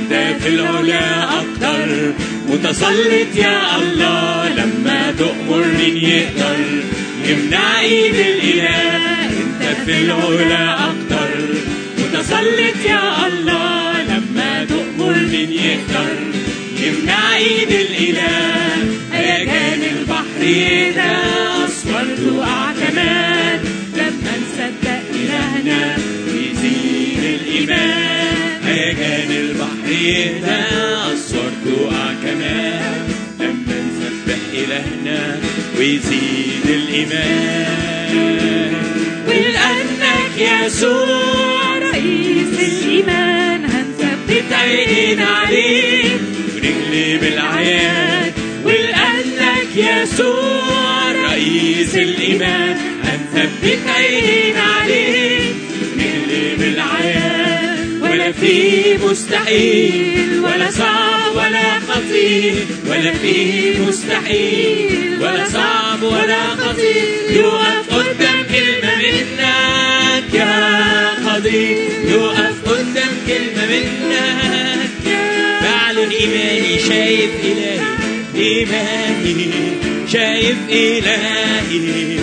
انت في العلا اكتر متسلط يا الله لما تؤمر مين يقدر يمنع ايد الاله انت في العلا اكتر متسلط يا الله لما تؤمر مين يقدر يمنع ايد الاله هيجان البحر يهدى اصفر تقع كمان لما نصدق الهنا ويزيد الايمان هيجان البحر يهدى اصفر تقع كمان لما نسبح الهنا ويزيد الايمان ولانك يسوع رئيس الإيمان هنثبت عينينا عليك ونغلب العيان ولأنك يسوع رئيس الإيمان هنثبت عينينا عليك ونغلب العيان ولا في مستحيل ولا صعب ولا خطير ولا في مستحيل ولا صعب ولا خطير يقف قدام كلمة منك يا قدير يقف قدام كلمة منك بعلن إيماني شايف إلهي إيماني شايف إلهي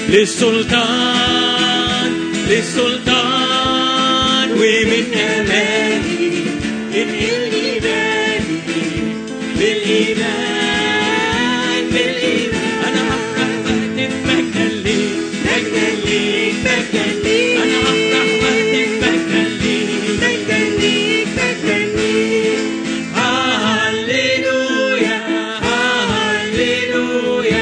للسلطان للسلطان ومن أماني انقل إيماني بالإيمان بالإيمان أنا هفرح وأهتف مجدا ليك مجدا ليك مجدا ليك أنا هفرح وأهتف مجدا ليك مجدا ليك مجدا ليك هاليلويا هاليلويا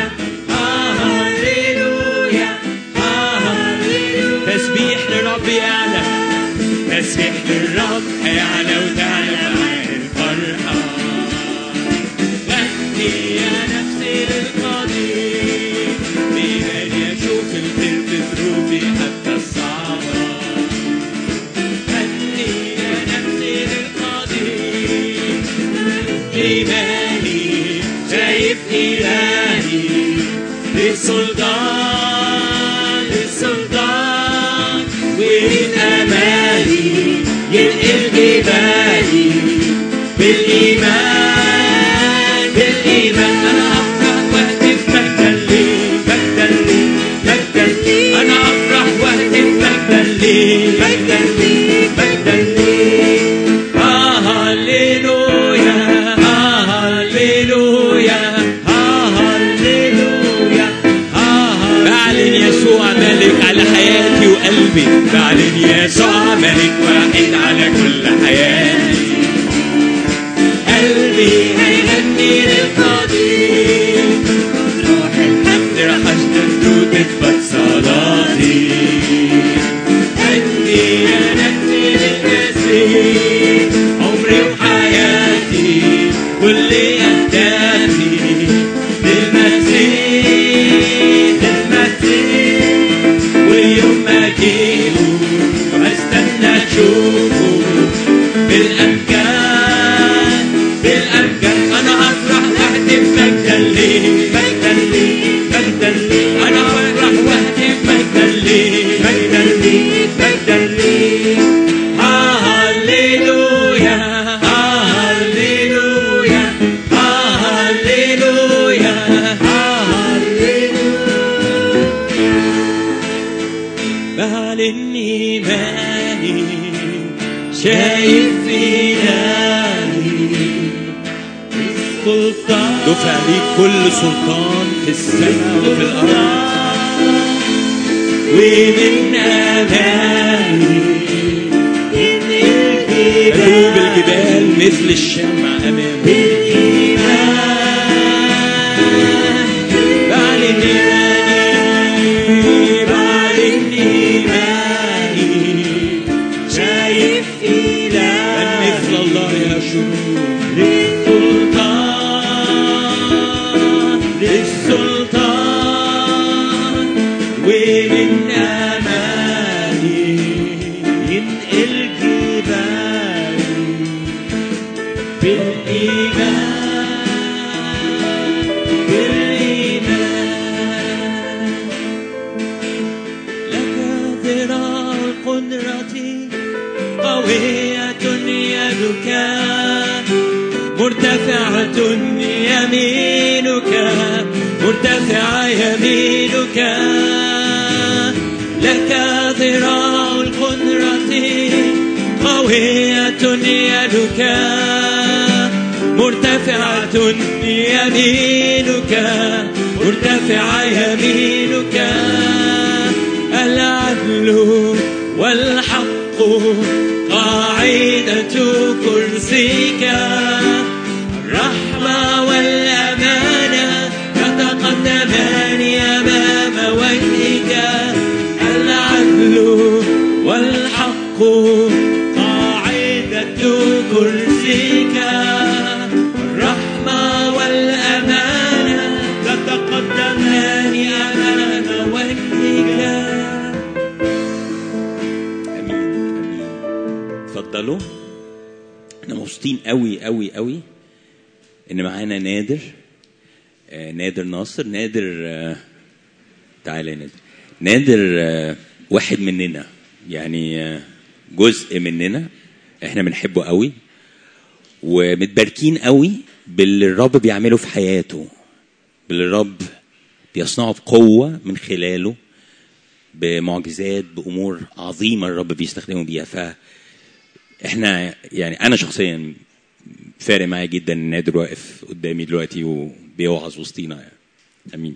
هاليلويا هاليلويا تسبيح للرب يعلى تسبيح للرب يعلى وتعلى معاه الفرحة غني يا نفسي للقدير بإيماني أشوف البر في ظروفي حتى الصعبة غني يا نفسي للقدير إيماني شايف إلهي للسلطان للسلطان ومن أمالي ينقل جبالي بالإيمان بالإيمان أنا أفرح وأهتف مجدا ليك مجدا ليك مجدا ليك أنا أفرح وأهتف مجدا ليك مجدا ليك مجدا ليك آه هللويا آه هللويا آه هللويا آه بعلن يسوع ملك على حياتي وقلبي بعلن يسوع ملك واحد على كل حياتي قلبي هيغني للقدير روح الحمد رح اشتد وتثبت صلاتي غني يا نفسي للمسيح عمري وحياتي كل اهدافي للمسيح للمسيح ويوم ما اجيبه استنى اشوفه بالامكان بالامكان انا افرح واهتف مجدا ليه مجدا ليه مجدا ليه انا افرح واهتف مجدا ليه مجدا ليه مجدا ليه آه هللويا آه هللويا آه هللويا آه هللويا بعلن إيماني شايف إلهي سلطان دفع ليك كل سلطان في السماء وفي الأرض ومن أمامي تدوب الجبال مثل الشمع أمامي بعلن إيماني بعلن إيماني شايف إله من مثل الله يشوف للسلطان للسلطان ومن أماني ينقل جبالي بالإيمان بالإيمان لك ذراع القدرة قوية يدك مرتفعة يمينك مرتفعة يمينك لك ذراع القدرة قوية يدك مرتفعة يمينك مرتفعة يمينك العدل والحق قاعدة كرسيك الرحمة والأمانة يتقدمان أمام وجهك العدل والحق قاعدة كرسيك الرحمة والأمانة تتقدمان أمام وجهك امين امين اتفضلوا احنا مبسوطين قوي قوي قوي ان معانا نادر آه نادر ناصر نادر آه تعالى يا نادر نادر آه واحد مننا يعني آه جزء مننا احنا بنحبه قوي ومتباركين قوي باللي الرب بيعمله في حياته باللي الرب بيصنعه بقوه من خلاله بمعجزات بامور عظيمه الرب بيستخدمه بيها ف احنا يعني انا شخصيا فارق معايا جدا ان نادر واقف قدامي دلوقتي وبيوعظ وسطينا يعني. امين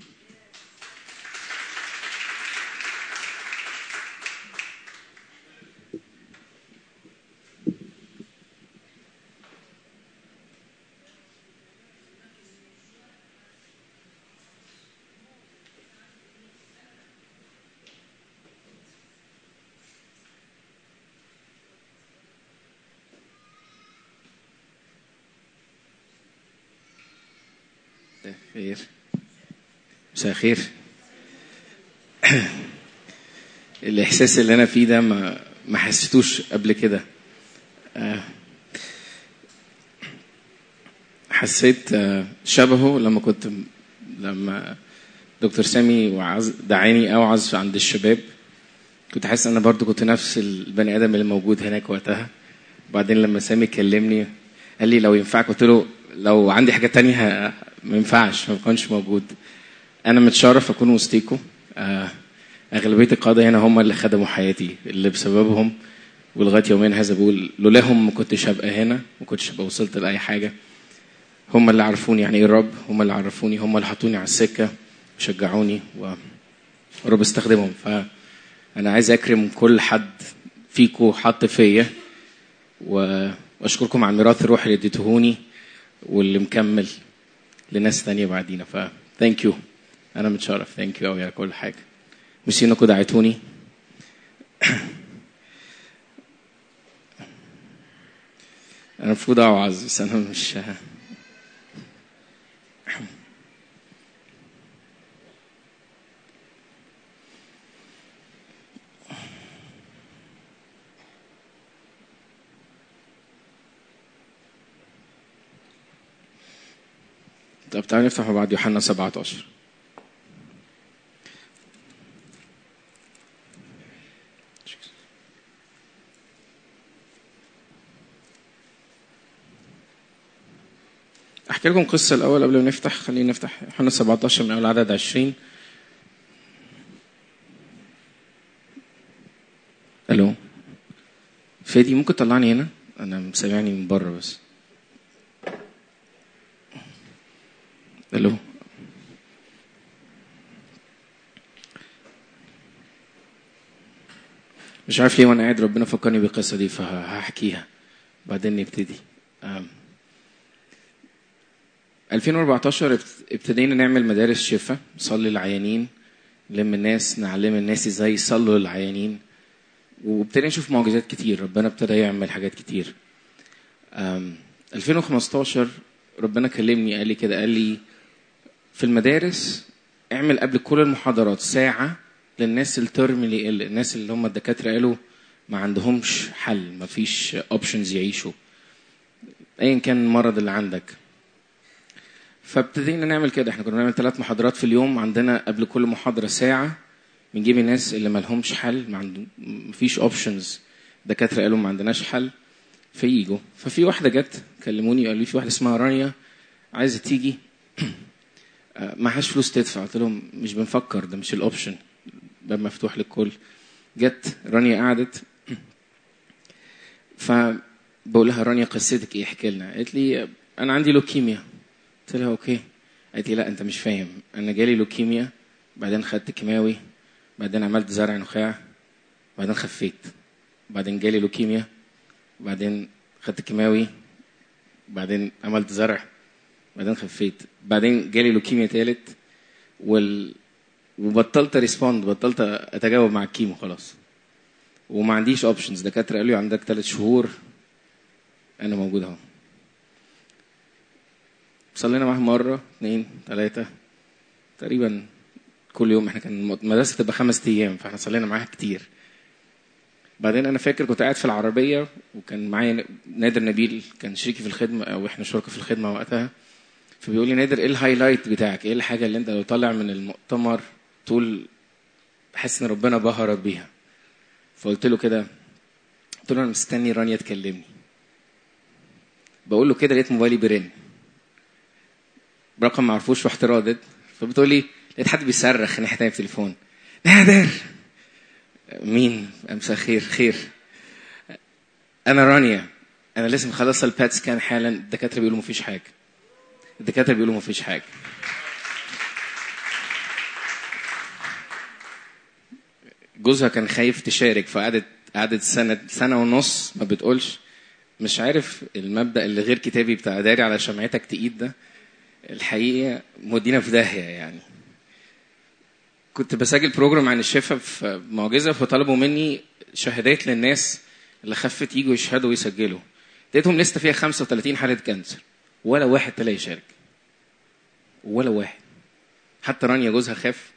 مساء الخير مساء الخير الاحساس اللي انا فيه ده ما ما حسيتوش قبل كده آه، حسيت آه، شبهه لما كنت لما دكتور سامي وعز دعاني اوعظ عند الشباب كنت حاسس ان انا برضو كنت نفس البني ادم اللي موجود هناك وقتها وبعدين لما سامي كلمني قال لي لو ينفعك قلت له لو عندي حاجه تانية ه- ما ينفعش ما كنتش موجود انا متشرف اكون وسطيكم آه، اغلبيه القاده هنا هم اللي خدموا حياتي اللي بسببهم ولغايه يومين هذا بقول لولاهم ما كنتش هبقى هنا ما كنتش هبقى وصلت لاي حاجه هم اللي عرفوني يعني ايه الرب هم اللي عرفوني هم اللي حطوني على السكه وشجعوني ورب استخدمهم فانا عايز اكرم كل حد فيكم حط فيا و- واشكركم على الميراث الروحي اللي اديتهوني واللي مكمل لناس تانية بعدينا ف ثانك يو انا متشرف ثانك يو قوي على كل حاجه ميرسي انكم دعيتوني انا المفروض اوعظ بس انا مش طب تعالوا نفتح مع بعض يوحنا 17 احكي لكم قصه الاول قبل ما نفتح خلينا نفتح يوحنا 17 من اول عدد 20 الو فادي ممكن تطلعني هنا انا سامعني من بره بس الو مش عارف ليه وانا قاعد ربنا فكرني بالقصه دي فهحكيها بعدين نبتدي أم. 2014 ابت- ابتدينا نعمل مدارس شفاء نصلي العيانين نلم الناس نعلم الناس ازاي يصلوا للعيانين وابتدينا نشوف معجزات كتير ربنا ابتدى يعمل حاجات كتير أم، 2015 ربنا كلمني قال لي كده قال لي في المدارس اعمل قبل كل المحاضرات ساعة للناس الترم اللي يقل الناس اللي هم الدكاترة قالوا ما عندهمش حل ما فيش اوبشنز يعيشوا ايا كان المرض اللي عندك فابتدينا نعمل كده احنا كنا بنعمل ثلاث محاضرات في اليوم عندنا قبل كل محاضرة ساعة بنجيب الناس اللي ما لهمش حل ما عندهم مفيش اوبشنز دكاترة قالوا ما عندناش حل فييجوا ففي واحدة جت كلموني قالوا لي في واحده اسمها رانيا عايزه تيجي آه، معهاش فلوس تدفع قلت لهم مش بنفكر ده مش الاوبشن باب مفتوح للكل جت رانيا قعدت فبقول لها رانيا قصتك ايه احكي لنا قالت لي انا عندي لوكيميا قلت لها اوكي قالت لي لا انت مش فاهم انا جالي لوكيميا بعدين خدت كيماوي بعدين عملت زرع نخاع بعدين خفيت بعدين جالي لوكيميا بعدين خدت كيماوي بعدين عملت زرع بعدين خفيت بعدين جالي لوكيميا تالت وال... وبطلت ريسبوند بطلت اتجاوب مع الكيمو خلاص وما عنديش اوبشنز دكاتره قالوا لي عندك ثلاث شهور انا موجود اهو صلينا معاهم مره اثنين ثلاثه تقريبا كل يوم احنا كان المدرسه تبقى خمس ايام فاحنا صلينا معاها كتير بعدين انا فاكر كنت قاعد في العربيه وكان معايا نادر نبيل كان شريكي في الخدمه او احنا شركاء في الخدمه وقتها فبيقول لي نادر ايه الهايلايت بتاعك ايه الحاجه اللي انت لو طالع من المؤتمر تقول بحس ان ربنا بهرك بيها فقلت له كده قلت له انا مستني رانيا تكلمني بقول له كده لقيت موبايلي بيرن رقم ما اعرفوش رحت رادد فبتقول لي لقيت حد بيصرخ ناحيه تانية في التليفون نادر مين مساء خير خير انا رانيا انا لسه مخلصه البات سكان حالا الدكاتره بيقولوا مفيش حاجه الدكاتره بيقولوا مفيش حاجه جوزها كان خايف تشارك فقعدت قعدت سنه سنه ونص ما بتقولش مش عارف المبدا اللي غير كتابي بتاع داري على شمعتك تقيد ده الحقيقه مودينا في داهيه يعني كنت بسجل بروجرام عن الشفاء في معجزه فطلبوا مني شهادات للناس اللي خفت يجوا يشهدوا ويسجلوا لقيتهم لسه فيها 35 حاله كانسر ولا واحد طلع يشارك ولا واحد حتى رانيا جوزها خاف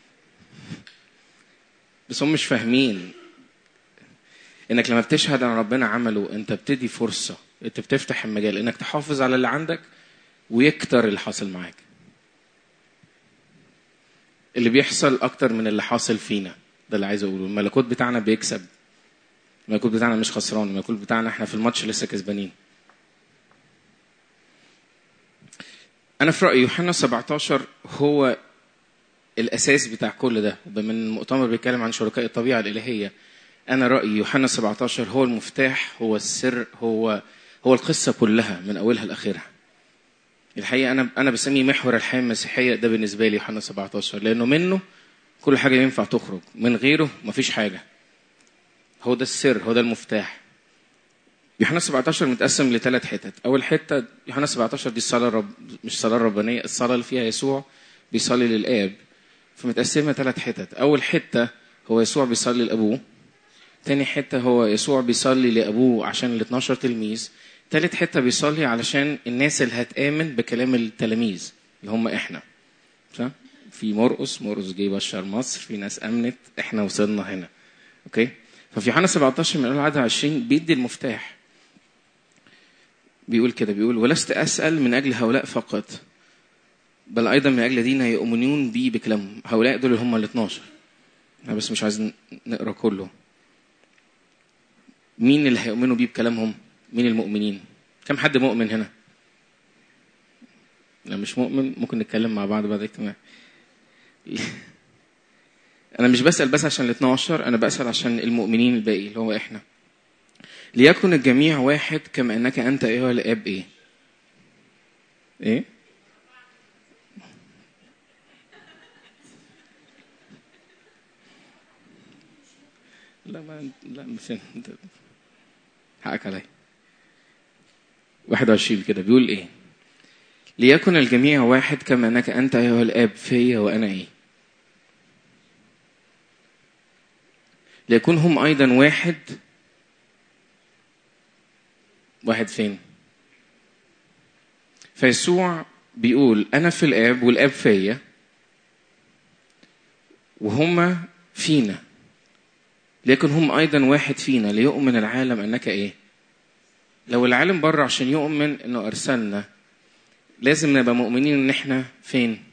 بس هم مش فاهمين انك لما بتشهد عن ربنا عمله انت بتدي فرصه انت بتفتح المجال انك تحافظ على اللي عندك ويكتر اللي حاصل معاك اللي بيحصل اكتر من اللي حاصل فينا ده اللي عايز اقوله الملكوت بتاعنا بيكسب الملكوت بتاعنا مش خسران الملكوت بتاعنا احنا في الماتش لسه كسبانين انا في رايي يوحنا 17 هو الاساس بتاع كل ده بما ان المؤتمر بيتكلم عن شركاء الطبيعه الالهيه انا رايي يوحنا 17 هو المفتاح هو السر هو هو القصه كلها من اولها لاخرها الحقيقه انا انا بسميه محور الحياه المسيحيه ده بالنسبه لي يوحنا 17 لانه منه كل حاجه ينفع تخرج من غيره مفيش حاجه هو ده السر هو ده المفتاح يوحنا 17 متقسم لثلاث حتت اول حته يوحنا 17 دي الصلاه الرب مش الصلاه الربانيه الصلاه اللي فيها يسوع بيصلي للاب فمتقسمه ثلاث حتت اول حته هو يسوع بيصلي لابوه تاني حته هو يسوع بيصلي لابوه عشان ال 12 تلميذ تالت حته بيصلي علشان الناس اللي هتامن بكلام التلاميذ اللي هم احنا صح في مرقس مرقس جه بشر مصر في ناس امنت احنا وصلنا هنا اوكي ففي يوحنا 17 من اول عدد 20 بيدي المفتاح بيقول كده بيقول ولست اسال من اجل هؤلاء فقط بل ايضا من اجل الذين يؤمنون بي بكلامهم هؤلاء دول اللي هم ال 12 انا بس مش عايز نقرا كله مين اللي هيؤمنوا بيه بكلامهم مين المؤمنين كم حد مؤمن هنا لو مش مؤمن ممكن نتكلم مع بعض بعد الاجتماع انا مش بسال بس عشان ال 12 انا بسال عشان المؤمنين الباقي اللي هو احنا ليكن الجميع واحد كما انك انت ايها الاب ايه ايه لا ما لا مش انت حقك عليا 21 كده بيقول ايه ليكن الجميع واحد كما انك انت ايها الاب فيا وانا ايه ليكون هم ايضا واحد واحد فين فيسوع بيقول انا في الاب والاب فيا وهما فينا لكن هم ايضا واحد فينا ليؤمن العالم انك ايه لو العالم بره عشان يؤمن انه ارسلنا لازم نبقى مؤمنين ان احنا فين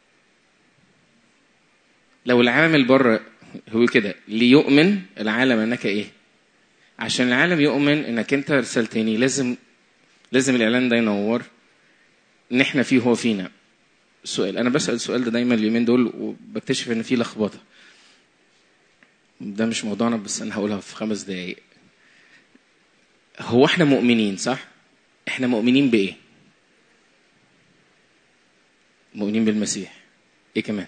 لو العالم اللي بره هو كده ليؤمن العالم انك ايه عشان العالم يؤمن انك انت ارسلتني لازم لازم الاعلان ده ينور ان احنا فيه هو فينا سؤال انا بسال السؤال ده دايما اليومين دول وبكتشف ان في لخبطه ده مش موضوعنا بس انا هقولها في خمس دقايق هو احنا مؤمنين صح احنا مؤمنين بايه مؤمنين بالمسيح ايه كمان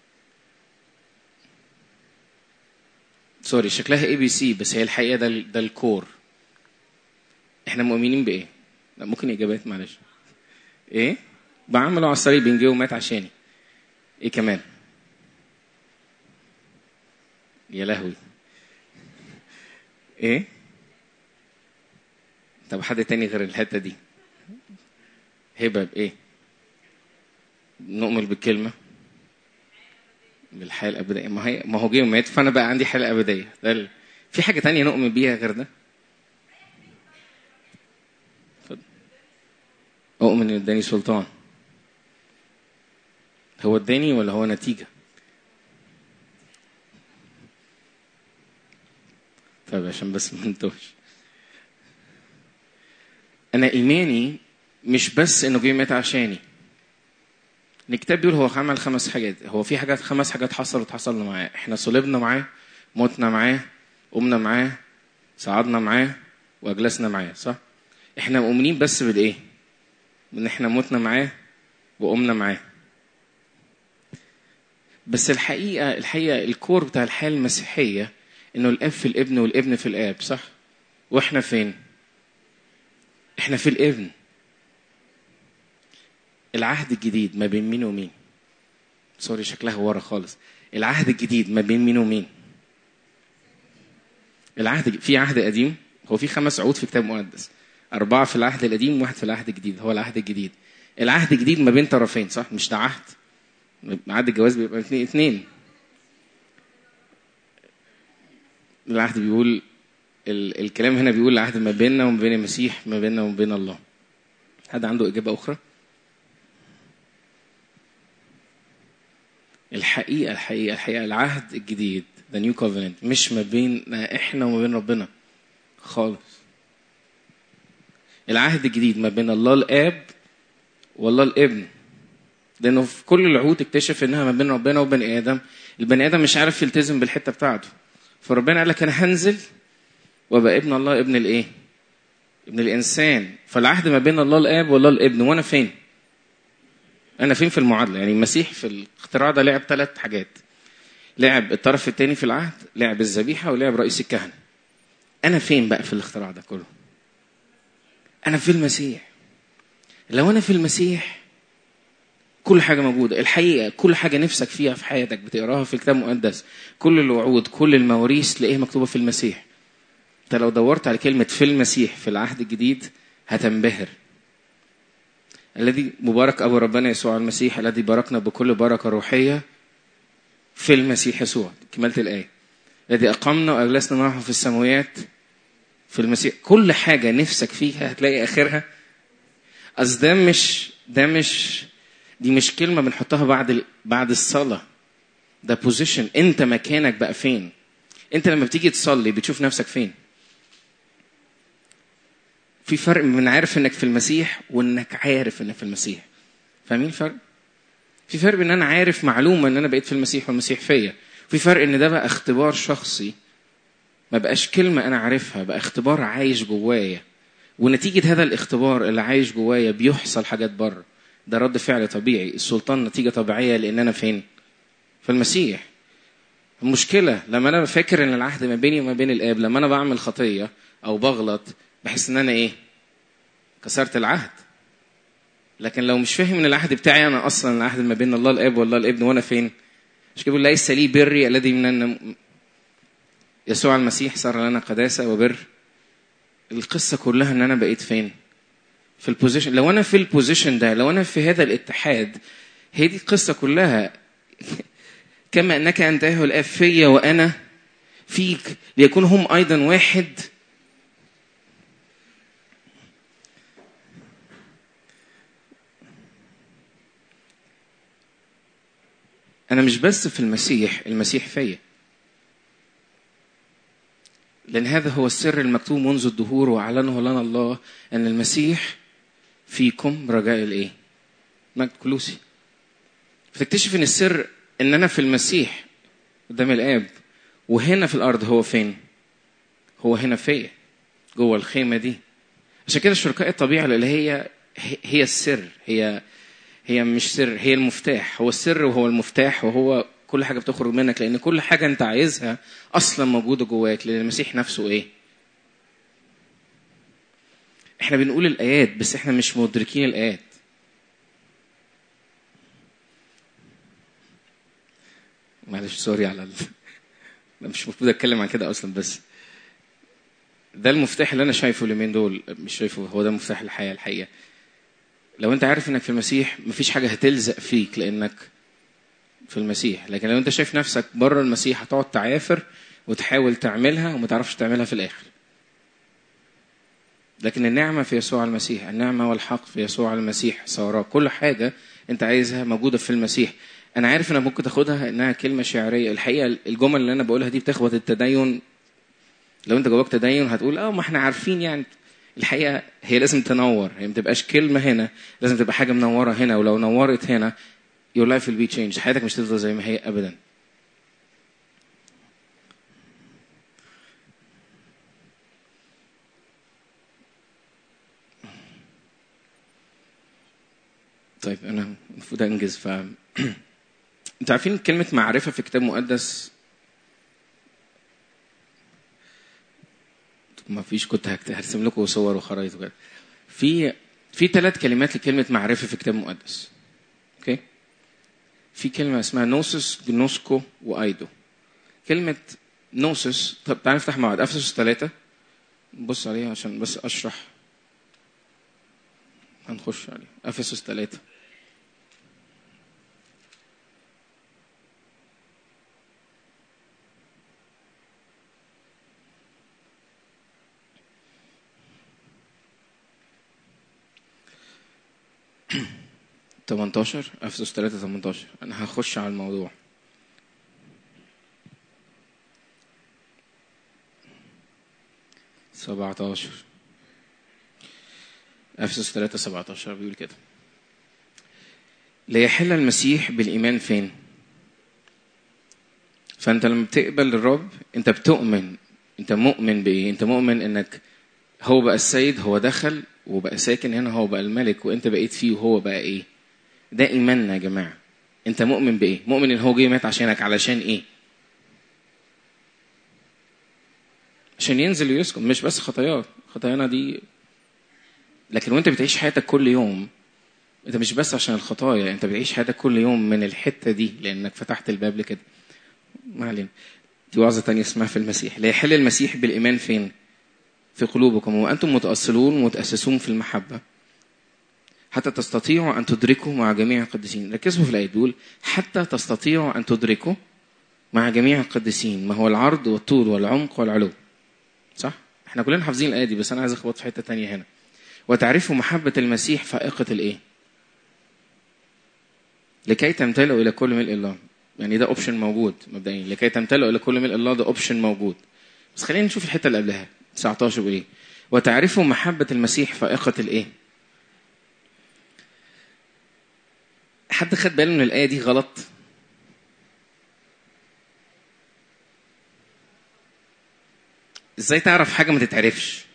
سوري شكلها اي بي سي بس هي الحقيقه ده ال- ده الكور احنا مؤمنين بايه لا ممكن اجابات معلش ايه بعمله على الصليب جه ومات عشاني ايه كمان يا لهوي ايه طب حد تاني غير الحته دي هبه بايه نؤمن بالكلمه بالحياه الابديه ما هي ما هو جه ومات فانا بقى عندي حياه ابديه ده ال... في حاجه تانية نؤمن بيها غير ده اتفضل. اؤمن ان اداني سلطان هو اداني ولا هو نتيجه طيب عشان بس ما نتوهش انا ايماني مش بس انه جه مات عشاني الكتاب بيقول هو عمل خمس حاجات هو في حاجات خمس حاجات حصلت حصلنا معاه احنا صلبنا معاه متنا معاه قمنا معاه صعدنا معاه واجلسنا معاه صح احنا مؤمنين بس بالايه ان احنا متنا معاه وقمنا معاه بس الحقيقه الحقيقه الكور بتاع الحياه المسيحيه انه الاب في الابن والابن في الاب صح واحنا فين احنا في الابن العهد الجديد ما بين مين ومين سوري شكلها ورا خالص العهد الجديد ما بين مين ومين العهد في عهد قديم هو في خمس عهود في كتاب مقدس أربعة في العهد القديم وواحد في العهد الجديد هو العهد الجديد العهد الجديد ما بين طرفين صح مش ده عهد عهد الجواز بيبقى اتنين اتنين العهد بيقول ال- الكلام هنا بيقول العهد ما بيننا وما بين المسيح ما بيننا وما بين الله حد عنده إجابة أخرى؟ الحقيقة الحقيقة الحقيقة العهد الجديد the new covenant مش ما بين احنا وما بين ربنا خالص العهد الجديد ما بين الله الاب والله الابن لانه في كل العهود اكتشف انها ما بين ربنا وبني ادم البني ادم مش عارف يلتزم بالحته بتاعته فربنا قال لك انا هنزل وابقى ابن الله ابن الايه ابن الانسان فالعهد ما بين الله الاب والله الابن وانا فين انا فين في المعادله يعني المسيح في الاختراع ده لعب ثلاث حاجات لعب الطرف الثاني في العهد لعب الذبيحه ولعب رئيس الكهنه انا فين بقى في الاختراع ده كله انا في المسيح لو انا في المسيح كل حاجه موجوده الحقيقه كل حاجه نفسك فيها في حياتك بتقراها في الكتاب المقدس كل الوعود كل المواريث تلاقيها مكتوبه في المسيح انت لو دورت على كلمه في المسيح في العهد الجديد هتنبهر الذي مبارك ابو ربنا يسوع المسيح الذي باركنا بكل بركه روحيه في المسيح يسوع كملت الايه الذي اقمنا واجلسنا معه في السماوات في المسيح كل حاجه نفسك فيها هتلاقي اخرها اصل ده مش ده مش دي مش كلمه بنحطها بعد ال- بعد الصلاه ده بوزيشن انت مكانك بقى فين انت لما بتيجي تصلي بتشوف نفسك فين في فرق من عارف انك في المسيح وانك عارف انك في المسيح فاهمين الفرق في فرق ان انا عارف معلومه ان انا بقيت في المسيح والمسيح فيا في فرق ان ده بقى اختبار شخصي ما بقاش كلمه انا عارفها بقى اختبار عايش جوايا ونتيجه هذا الاختبار اللي عايش جوايا بيحصل حاجات بره ده رد فعل طبيعي السلطان نتيجه طبيعيه لان انا فين في المسيح المشكله لما انا فاكر ان العهد ما بيني وما بين الاب لما انا بعمل خطيه او بغلط بحس ان انا ايه كسرت العهد لكن لو مش فاهم ان العهد بتاعي انا اصلا العهد ما بين الله الاب والله الابن وانا فين مش كده بيقول ليس لي بري الذي من النم... يسوع المسيح صار لنا قداسه وبر القصه كلها ان انا بقيت فين في البوزيشن لو انا في البوزيشن ده لو انا في هذا الاتحاد هي دي القصه كلها كما انك انتهى الاب فيا وانا فيك ليكون هم ايضا واحد انا مش بس في المسيح المسيح فيا لان هذا هو السر المكتوب منذ الدهور واعلنه لنا الله ان المسيح فيكم رجاء الايه مجد كلوسي فتكتشف ان السر ان انا في المسيح قدام الاب وهنا في الارض هو فين هو هنا فيا جوه الخيمه دي عشان كده شركاء الطبيعه اللي هي هي السر هي هي مش سر هي المفتاح هو السر وهو المفتاح وهو كل حاجه بتخرج منك لان كل حاجه انت عايزها اصلا موجوده جواك لان المسيح نفسه ايه احنا بنقول الايات بس احنا مش مدركين الايات معلش سوري على ال... أنا مش المفروض اتكلم عن كده اصلا بس ده المفتاح اللي انا شايفه اليومين دول مش شايفه هو ده مفتاح الحياه الحقيقه لو انت عارف انك في المسيح مفيش حاجه هتلزق فيك لانك في المسيح لكن لو انت شايف نفسك بره المسيح هتقعد تعافر وتحاول تعملها وما تعرفش تعملها في الاخر لكن النعمه في يسوع المسيح النعمه والحق في يسوع المسيح صار كل حاجه انت عايزها موجوده في المسيح انا عارف انك ممكن تاخدها انها كلمه شعريه الحقيقه الجمل اللي انا بقولها دي بتخبط التدين لو انت جواك تدين هتقول اه ما احنا عارفين يعني الحقيقه هي لازم تنور هي ما تبقاش كلمه هنا لازم تبقى حاجه منوره هنا ولو نورت هنا your life will be changed حياتك مش تفضل زي ما هي ابدا طيب انا المفروض انجز ف انتوا عارفين كلمه معرفه في كتاب مقدس ما فيش كنت هكت- هرسم لكم صور وخرايط وكده في في ثلاث كلمات لكلمه معرفه في كتاب مقدس اوكي في كلمه اسمها نوسس جنوسكو وايدو كلمه نوسس طب تعالى نفتح مع بعض افسس ثلاثة نبص عليها عشان بس اشرح هنخش عليها افسس ثلاثة تمنتاشر افسس ثلاثة تمنتاشر انا هخش على الموضوع سبعتاشر افسس ثلاثة سبعتاشر بيقول كده ليحل المسيح بالإيمان فين؟ فأنت لما بتقبل الرب أنت بتؤمن أنت مؤمن بإيه؟ أنت مؤمن إنك هو بقى السيد هو دخل وبقى ساكن هنا هو بقى الملك وأنت بقيت فيه وهو بقى إيه؟ ده إيماننا يا جماعة أنت مؤمن بإيه؟ مؤمن إن هو جه مات عشانك علشان إيه؟ عشان ينزل ويسكن مش بس خطاياك خطايانا دي لكن وانت بتعيش حياتك كل يوم انت مش بس عشان الخطايا انت بتعيش حياتك كل يوم من الحته دي لانك فتحت الباب لكده ما علينا دي وعظه تانية اسمها في المسيح ليحل المسيح بالايمان فين في قلوبكم وانتم متاصلون متاسسون في المحبه حتى تستطيعوا ان تدركوا مع جميع القديسين ركزوا في الايه بيقول حتى تستطيعوا ان تدركوا مع جميع القديسين ما هو العرض والطول والعمق والعلو صح احنا كلنا حافظين الايه دي بس انا عايز اخبط في حته تانية هنا وتعرفوا محبة المسيح فائقة الإيه؟ لكي تمتلئوا إلى كل ملء الله. يعني ده أوبشن موجود مبدئيا، لكي تمتلئوا إلى كل ملء الله ده أوبشن موجود. بس خلينا نشوف الحتة اللي قبلها 19 بيقول إيه؟ وتعرفوا محبة المسيح فائقة الإيه؟ حد خد باله من الآية دي غلط؟ ازاي تعرف حاجة ما تتعرفش؟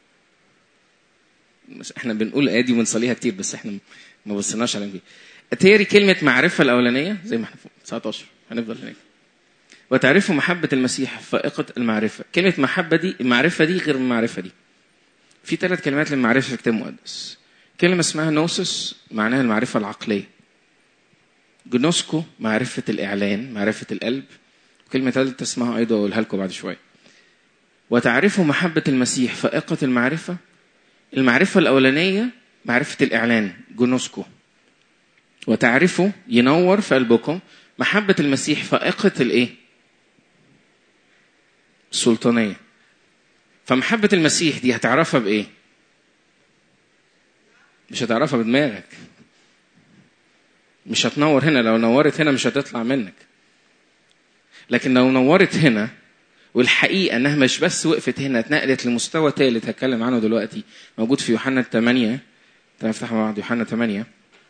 مش احنا بنقول الايه دي وبنصليها كتير بس احنا ما بصيناش عليها اتاري كلمه معرفه الاولانيه زي ما احنا فوق 19 هنفضل هناك وتعرفوا محبه المسيح فائقه المعرفه كلمه محبه دي المعرفه دي غير المعرفه دي في ثلاث كلمات للمعرفه في الكتاب المقدس كلمه اسمها نوسس معناها المعرفه العقليه جنوسكو معرفه الاعلان معرفه القلب كلمه ثالثه اسمها ايضا اقولها لكم بعد شويه وتعرفوا محبه المسيح فائقه المعرفه المعرفة الأولانية معرفة الإعلان جنوسكو وتعرفوا ينور في قلبكم محبة المسيح فائقة الإيه؟ السلطانية فمحبة المسيح دي هتعرفها بإيه؟ مش هتعرفها بدماغك مش هتنور هنا لو نورت هنا مش هتطلع منك لكن لو نورت هنا والحقيقه انها مش بس وقفت هنا اتنقلت لمستوى ثالث هتكلم عنه دلوقتي موجود في يوحنا 8 تعالى نفتح مع بعض يوحنا 8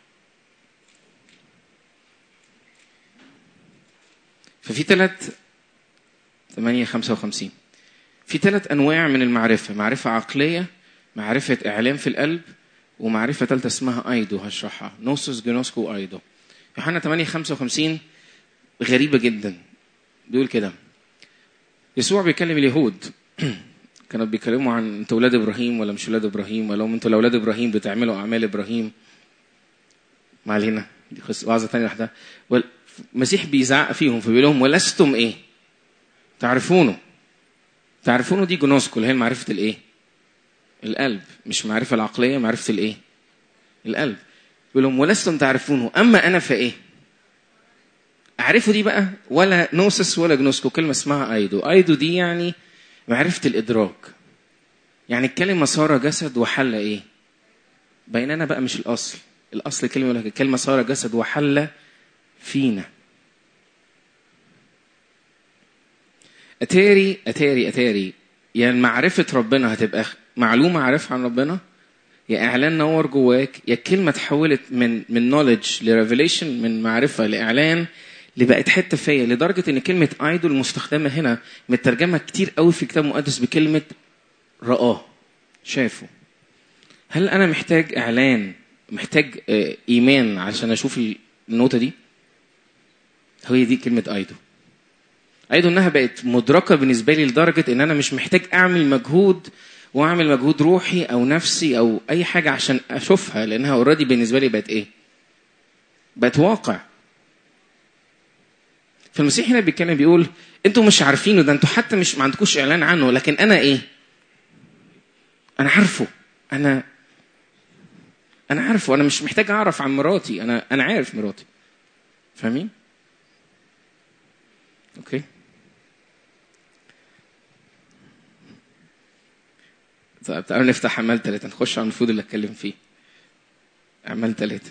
ففي ثلاث 8 55 في ثلاث انواع من المعرفه معرفه عقليه معرفه اعلام في القلب ومعرفه ثالثه اسمها ايدو هشرحها نوسوس جنوسكو ايدو يوحنا 8 55 غريبه جدا بيقول كده يسوع بيكلم اليهود كانوا بيتكلموا عن انتوا اولاد ابراهيم ولا مش اولاد ابراهيم ولا هم انتوا لو اولاد ابراهيم بتعملوا اعمال ابراهيم ما علينا دي قصه وعظه ثانيه واحده والمسيح بيزعق فيهم فبيقول لهم ولستم ايه؟ تعرفونه تعرفونه دي جنوسكو اللي هي معرفه الايه؟ القلب مش معرفه العقليه معرفه الايه؟ القلب بيقول لهم ولستم تعرفونه اما انا فايه؟ اعرفه دي بقى ولا نوسس ولا جنوسكو كلمه اسمها ايدو ايدو دي يعني معرفه الادراك يعني الكلمه صار جسد وحل ايه بيننا بقى مش الاصل الاصل كلمه يقول لك الكلمه صار جسد وحل فينا اتاري اتاري اتاري يعني معرفه ربنا هتبقى معلومه عارفها عن ربنا يا اعلان نور جواك يا الكلمه اتحولت من من نولج لريفيليشن من معرفه لاعلان اللي بقت حته فيا لدرجه ان كلمه ايدول المستخدمه هنا مترجمه كتير قوي في الكتاب المقدس بكلمه رآه شافه هل انا محتاج اعلان محتاج آه، ايمان عشان اشوف النوتة دي هي دي كلمة ايدو ايدو انها بقت مدركة بالنسبة لي لدرجة ان انا مش محتاج اعمل مجهود واعمل مجهود روحي او نفسي او اي حاجة عشان اشوفها لانها اوريدي بالنسبة لي بقت ايه بقت واقع فالمسيح هنا بيتكلم بيقول انتوا مش عارفينه ده انتوا حتى مش ما عندكوش اعلان عنه لكن انا ايه انا عارفه انا انا عارفه انا مش محتاج اعرف عن مراتي انا انا عارف مراتي فاهمين اوكي طيب تعالوا نفتح اعمال ثلاثة نخش على المفروض اللي اتكلم فيه اعمال ثلاثة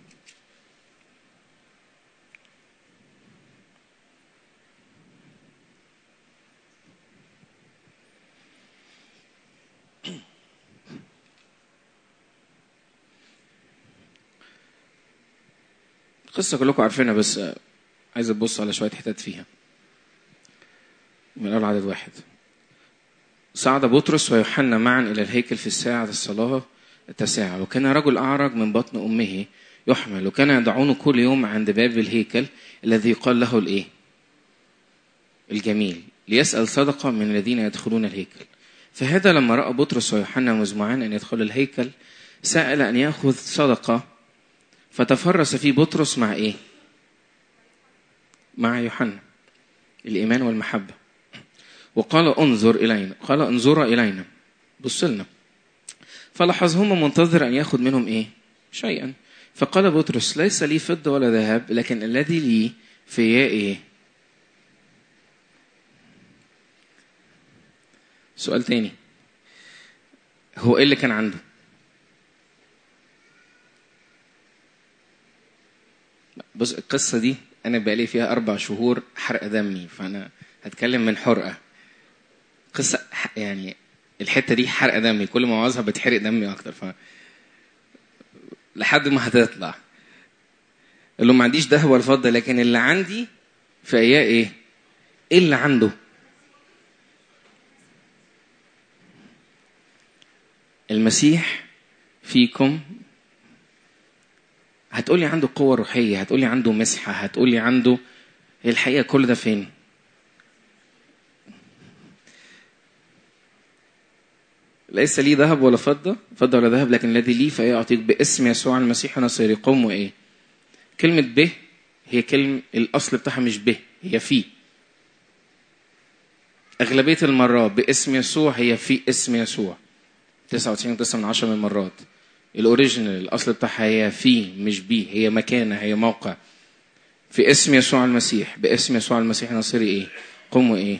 قصة كلكم عارفينها بس آه، عايز تبص على شوية حتت فيها من أول عدد واحد صعد بطرس ويوحنا معا إلى الهيكل في الساعة الصلاة التاسعة وكان رجل أعرج من بطن أمه يحمل وكان يدعونه كل يوم عند باب الهيكل الذي يقال له الإيه؟ الجميل ليسأل صدقة من الذين يدخلون الهيكل فهذا لما رأى بطرس ويوحنا مزمعان أن يدخلوا الهيكل سأل أن يأخذ صدقة فتفرس في بطرس مع ايه مع يوحنا الايمان والمحبه وقال انظر الينا قال انظر الينا بص لنا فلاحظهما منتظر ان ياخذ منهم ايه شيئا فقال بطرس ليس لي فضه ولا ذهب لكن الذي لي في ايه سؤال تاني هو ايه اللي كان عنده بص القصة دي أنا بقالي فيها أربع شهور حرق دمي فأنا هتكلم من حرقة قصة ح- يعني الحتة دي حرق دمي كل ما أوعظها بتحرق دمي أكتر ف لحد ما هتطلع اللي ما عنديش ذهب ولا فضة لكن اللي عندي في إياه إيه؟ إيه اللي عنده؟ المسيح فيكم هتقولي عنده قوة روحية هتقولي عنده مسحة هتقولي عنده هي الحقيقة كل ده فين ليس لي ذهب ولا فضة فضة ولا ذهب لكن الذي لي فيعطيك باسم يسوع المسيح نصير قوم وإيه كلمة به هي كلمة الأصل بتاعها مش به هي في أغلبية المرات باسم يسوع هي في اسم يسوع 99 9 من 10 من المرات الاوريجينال الاصل بتاعها هي في مش بي هي مكانه هي موقع في اسم يسوع المسيح باسم يسوع المسيح نصيري ايه قوموا ايه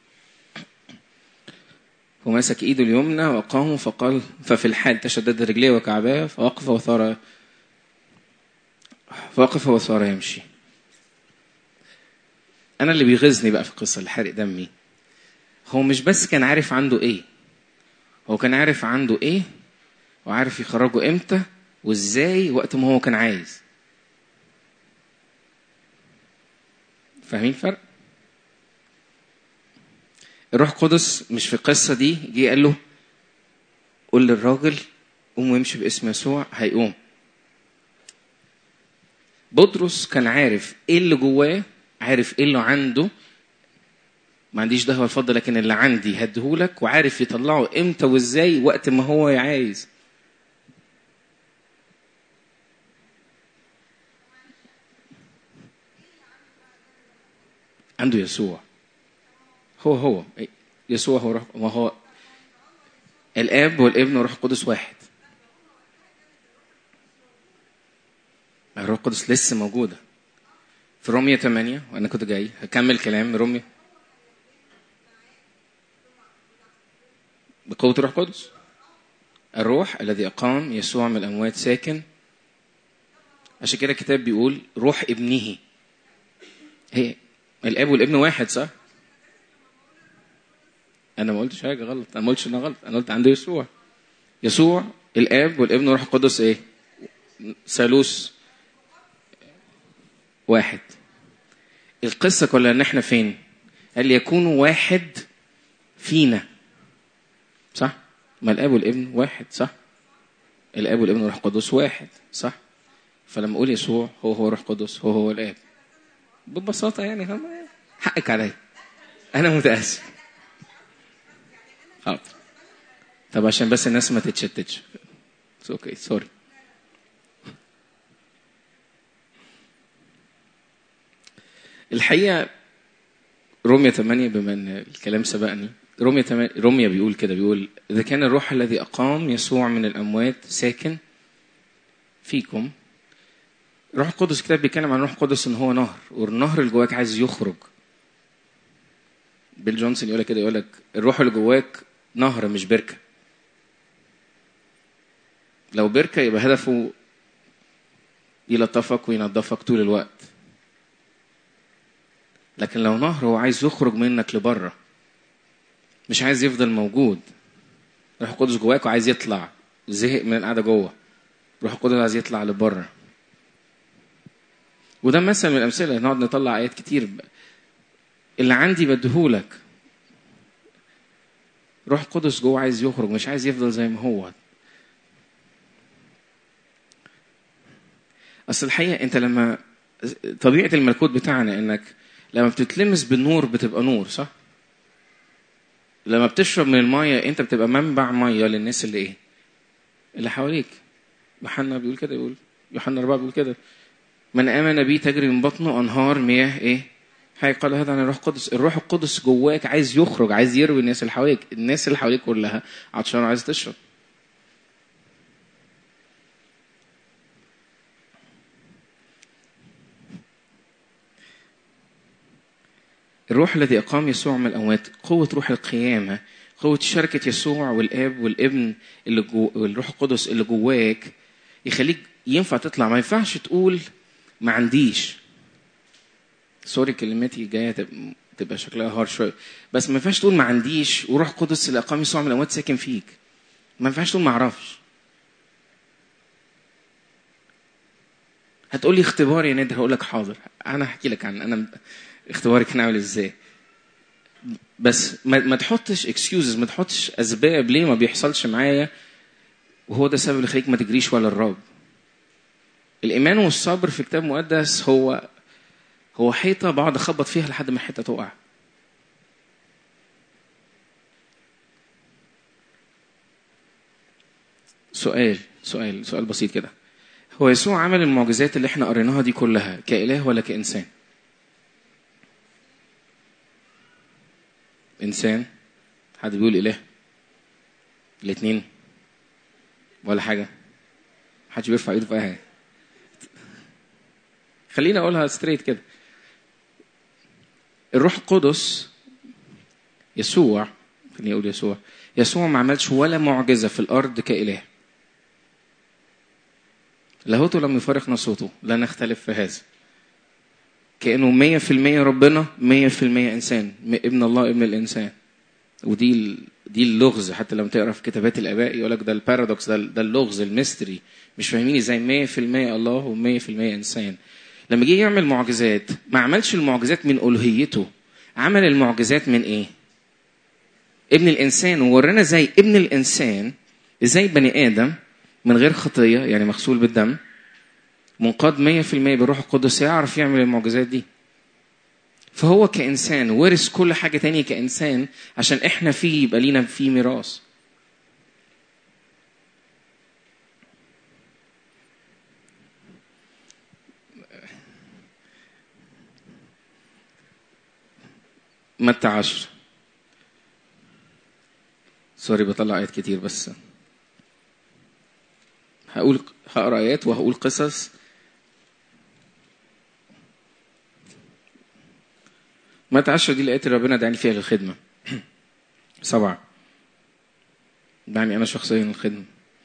ومسك ايده اليمنى وقاموا فقال ففي الحال تشدد رجليه وكعباه فوقف وثار فوقف وثار يمشي انا اللي بيغيظني بقى في القصه اللي حارق دمي هو مش بس كان عارف عنده ايه هو كان عارف عنده ايه وعارف يخرجه امتى وازاي وقت ما هو كان عايز فاهمين الفرق الروح القدس مش في القصه دي جه قال له قول للراجل قوم وامشي باسم يسوع هيقوم بطرس كان عارف ايه اللي جواه عارف ايه اللي عنده ما عنديش ده هو الفضل لكن اللي عندي هديهولك وعارف يطلعه امتى وازاي وقت ما هو عايز عنده يسوع هو هو يسوع هو روح ما هو الاب والابن والروح القدس واحد الروح القدس لسه موجوده في رومية 8 وانا كنت جاي هكمل كلام رومية بقوة الروح القدس الروح الذي أقام يسوع من الأموات ساكن عشان كده الكتاب بيقول روح ابنه هي الاب والابن واحد صح؟ انا ما قلتش حاجه غلط انا ما قلتش انها غلط انا قلت عنده يسوع يسوع الاب والابن والروح القدس ايه؟ ثالوث واحد القصه كلها ان احنا فين؟ قال يكونوا واحد فينا صح؟ ما الاب والابن واحد صح؟ الاب والابن والروح القدس واحد صح؟ فلما اقول يسوع هو هو الروح القدس هو هو الاب ببساطه يعني هم حقك عليا انا متاسف حاضر طب عشان بس الناس ما تتشتتش اوكي سوري الحقيقه رومية 8 بما ان الكلام سبقني رومية 8 رومية بيقول كده بيقول اذا كان الروح الذي اقام يسوع من الاموات ساكن فيكم روح القدس الكتاب بيتكلم عن روح القدس ان هو نهر والنهر اللي جواك عايز يخرج بيل جونسون يقول لك كده يقول لك الروح اللي جواك نهر مش بركه لو بركه يبقى هدفه يلطفك وينظفك طول الوقت لكن لو نهر هو عايز يخرج منك لبره مش عايز يفضل موجود روح القدس جواك وعايز يطلع زهق من القعده جوه روح القدس عايز يطلع لبره وده مثل من الامثله نقعد نطلع ايات كتير اللي عندي بديهولك روح القدس جوه عايز يخرج مش عايز يفضل زي ما هو اصل الحقيقه انت لما طبيعه الملكوت بتاعنا انك لما بتتلمس بالنور بتبقى نور صح لما بتشرب من الميه انت بتبقى منبع ميه للناس اللي ايه اللي حواليك يوحنا بيقول كده يقول يوحنا 4 بيقول كده من امن بي تجري من بطنه انهار مياه ايه حي قال هذا عن الروح القدس الروح القدس جواك عايز يخرج عايز يروي الناس اللي حواليك الناس اللي حواليك كلها عطشانه عايز تشرب الروح الذي أقام يسوع من الأموات قوة روح القيامة قوة شركة يسوع والآب والابن اللي جو والروح القدس اللي جواك يخليك ينفع تطلع ما ينفعش تقول ما عنديش سوري كلماتي جايه تبقى, تبقى شكلها هار شويه بس ما ينفعش تقول ما عنديش وروح قدس اللي اقام يسوع من الاموات ساكن فيك ما ينفعش تقول ما اعرفش هتقول لي اختبار يا نادر هقول لك حاضر انا هحكي لك عن انا اختباري كان عامل ازاي بس ما, ما تحطش اكسكيوزز ما تحطش اسباب ليه ما بيحصلش معايا وهو ده السبب اللي يخليك ما تجريش ولا الرب الايمان والصبر في الكتاب المقدس هو هو حيطه بقعد اخبط فيها لحد ما الحيطه تقع سؤال سؤال سؤال بسيط كده هو يسوع عمل المعجزات اللي احنا قريناها دي كلها كإله ولا كإنسان؟ إنسان حد بيقول إله الاتنين ولا حاجة محدش بيرفع ايده في أي حاجة خليني أقولها ستريت كده الروح القدس يسوع خليني أقول يسوع يسوع ما عملش ولا معجزة في الأرض كإله لاهوته لم يفارق نصوته لا نختلف في هذا كأنه مية في المية ربنا مية في المية إنسان ابن الله ابن الإنسان ودي ال- دي اللغز حتى لما تقرا في كتابات الاباء يقول لك ده البارادوكس ده ده اللغز الميستري مش فاهمين ازاي 100% الله و100% انسان لما جه يعمل معجزات ما عملش المعجزات من الوهيته عمل المعجزات من ايه ابن الانسان وورانا ازاي ابن الانسان ازاي بني ادم من غير خطيه يعني مغسول بالدم منقاد 100% بالروح القدس يعرف يعمل المعجزات دي فهو كإنسان ورث كل حاجة تانية كإنسان عشان إحنا فيه يبقى لينا فيه ميراث متى عشر سوري بطلع آيات كتير بس هقول هقرا آيات وهقول قصص متى عشر دي الآيات اللي ربنا دعاني فيها للخدمة سبعة دعني أنا شخصيا للخدمة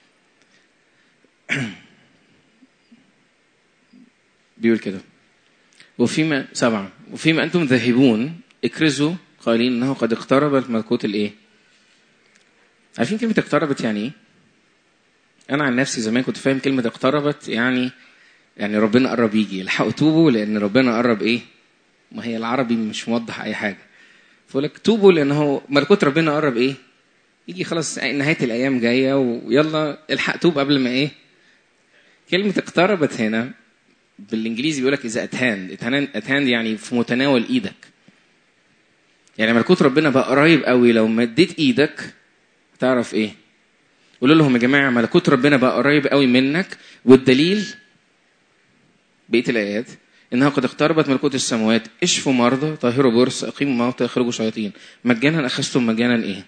بيقول كده وفيما سبعة وفيما أنتم ذاهبون اكرزوا قائلين إنه قد اقترب ملكوت الإيه؟ عارفين كلمة اقتربت يعني إيه؟ أنا عن نفسي زمان كنت فاهم كلمة اقتربت يعني يعني ربنا قرب يجي الحقوا توبوا لأن ربنا قرب إيه؟ ما هي العربي مش موضح اي حاجه فيقول لك توبوا لان هو ملكوت ربنا قرب ايه يجي خلاص نهايه الايام جايه ويلا الحق توب قبل ما ايه كلمه اقتربت هنا بالانجليزي بيقول لك اذا اتهاند اتهاند اتهاند يعني في متناول ايدك يعني ملكوت ربنا بقى قريب قوي لو مديت ايدك تعرف ايه قولوا لهم يا جماعه ملكوت ربنا بقى قريب قوي منك والدليل بقيه الايات انها قد اقتربت ملكوت السماوات اشفوا مرضى طهروا برص اقيموا موتى اخرجوا شياطين مجانا اخذتم مجانا ايه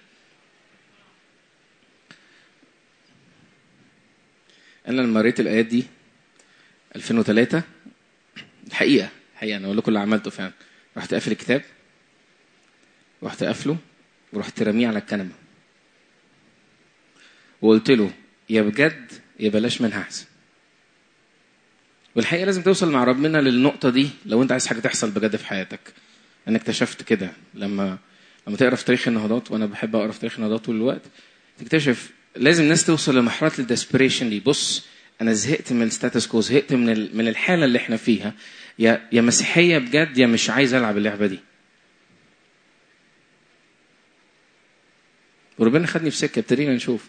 انا لما قريت الايات دي 2003 الحقيقه الحقيقه انا اقول لكم اللي عملته فعلا رحت قافل الكتاب رحت قافله ورحت راميه على الكنبه وقلت له يا بجد يا بلاش منها احسن والحقيقه لازم توصل مع ربنا للنقطه دي لو انت عايز حاجه تحصل بجد في حياتك انا اكتشفت كده لما لما تقرا في تاريخ النهضات وانا بحب اقرا في تاريخ النهضات طول الوقت تكتشف لازم الناس توصل لمرحله الديسبريشن دي بص انا زهقت من الستاتس كو زهقت من ال- من الحاله اللي احنا فيها يا يا مسيحيه بجد يا مش عايز العب اللعبه دي وربنا خدني في سكه ابتدينا نشوف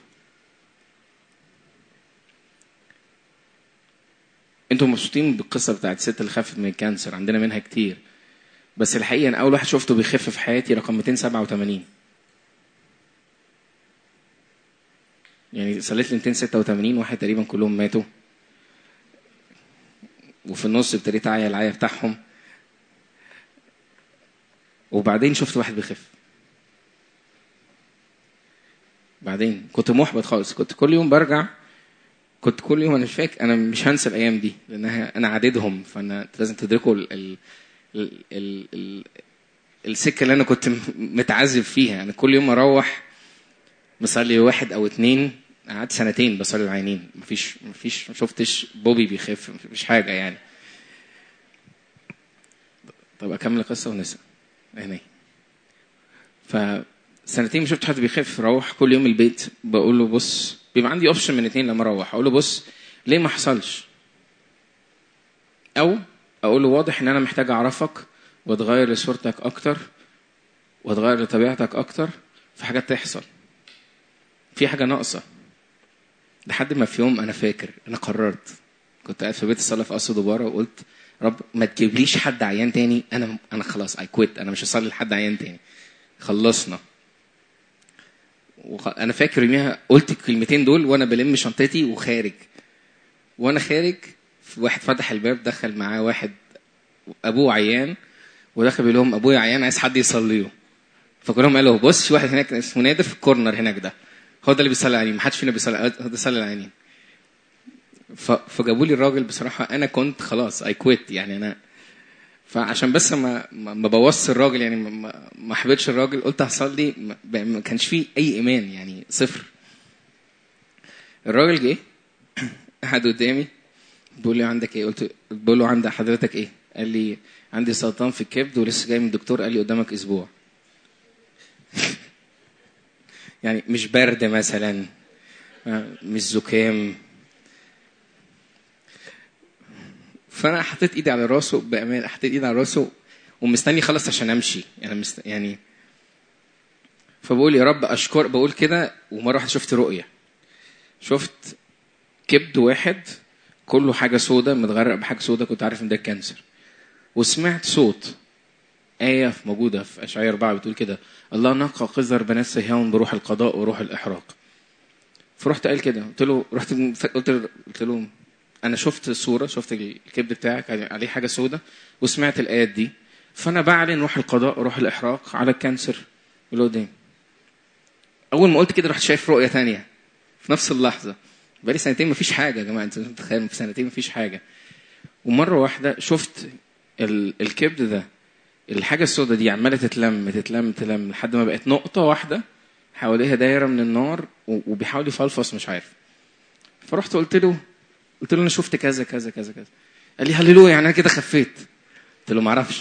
انتوا مبسوطين بالقصه بتاعت الست اللي خافت من الكانسر عندنا منها كتير بس الحقيقه انا اول واحد شفته بيخف في حياتي رقم 287 يعني صليت لي 286 واحد تقريبا كلهم ماتوا وفي النص ابتديت اعيا العيا بتاعهم وبعدين شفت واحد بيخف بعدين كنت محبط خالص كنت كل يوم برجع كنت كل يوم انا مش فاكر انا مش هنسى الايام دي لانها انا عددهم فانا لازم تدركوا ال ال ال ال ال السكه اللي انا كنت م- متعذب فيها انا كل يوم اروح مصلي واحد او اتنين قعدت سنتين بصلي العينين مفيش مفيش ما شفتش بوبي بيخف مفيش حاجه يعني طب اكمل القصه ونسى هنا فسنتين ما شفت حد بيخف روح كل يوم البيت بقول له بص بيبقى عندي اوبشن من اتنين لما اروح اقول له بص ليه ما حصلش او اقول له واضح ان انا محتاج اعرفك واتغير لصورتك اكتر واتغير لطبيعتك اكتر في حاجات تحصل في حاجه ناقصه لحد ما في يوم انا فاكر انا قررت كنت قاعد في بيت الصلاه في قصر دباره وقلت رب ما تجيبليش حد عيان تاني انا انا خلاص اي كويت انا مش هصلي لحد عيان تاني خلصنا وخ... انا فاكر يوميها قلت الكلمتين دول وانا بلم شنطتي وخارج وانا خارج في واحد فتح الباب دخل معاه واحد ابوه عيان ودخل بيقول لهم ابويا عيان عايز حد يصلي له فكلهم قالوا بص في واحد هناك اسمه نادر في الكورنر هناك ده هو ده اللي بيصلي العيانين ما حدش فينا بيصلي هو ده بيصلي العيانين ف... فجابوا لي الراجل بصراحه انا كنت خلاص اي كويت يعني انا فعشان بس ما ما ما بوظش الراجل يعني ما- ما ما حبيتش الراجل قلت هصلي ما- ما كانش فيه اي ايمان يعني صفر الراجل جه قعد قدامي بيقول لي عندك ايه قلت بقول له عند حضرتك ايه قال لي عندي سرطان في الكبد ولسه جاي من الدكتور قال لي قدامك اسبوع يعني مش برد مثلا آه، مش زكام فانا حطيت ايدي على راسه بامان حطيت ايدي على راسه ومستني خلص عشان امشي يعني مست... يعني فبقول يا رب اشكر بقول كده ومره واحده شفت رؤيه شفت كبد واحد كله حاجه سودة متغرق بحاجه سودة كنت عارف ان ده الكانسر وسمعت صوت آية موجودة في أشعياء أربعة بتقول كده الله نقى قذر بنات صهيون بروح القضاء وروح الإحراق فرحت قال كده قلت له رحت قلت له قلت له أنا شفت صورة شفت الكبد بتاعك عليه حاجة سودة وسمعت الآيات دي فأنا بعلن روح القضاء وروح الإحراق على الكانسر اللي قدام أول ما قلت كده رحت شايف رؤية تانية في نفس اللحظة بقالي سنتين مفيش حاجة يا جماعة أنت متخيل في سنتين مفيش حاجة ومرة واحدة شفت ال- الكبد ده الحاجة السوداء دي عمالة تتلم تتلم تتلم لحد ما بقت نقطة واحدة حواليها دايرة من النار و- وبيحاول يفلفص مش عارف فرحت قلت له قلت له انا شفت كذا كذا كذا كذا قال لي هللويا يعني انا كده خفيت قلت له ما اعرفش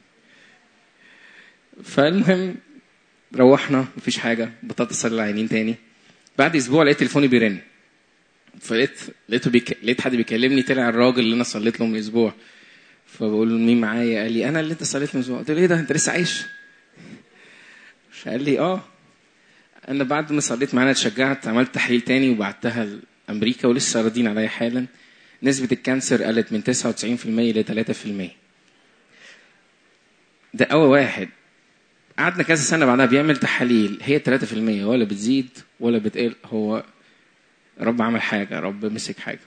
فالمهم روحنا مفيش حاجه بطلت اصلي العينين تاني بعد اسبوع لقيت تليفوني بيرن فلقيت لقيته بيك... لقيت حد بيكلمني طلع الراجل اللي انا صليت له من اسبوع فبقول له مين معايا قال لي انا اللي انت صليت له من اسبوع قلت له ايه ده انت لسه عايش فقال لي اه انا بعد ما صليت معانا اتشجعت عملت تحليل تاني وبعتها لامريكا ولسه راضين عليا حالا نسبة الكانسر قلت من 99% ل 3% ده أول واحد قعدنا كذا سنة بعدها بيعمل تحاليل هي 3% ولا بتزيد ولا بتقل هو رب عمل حاجة رب مسك حاجة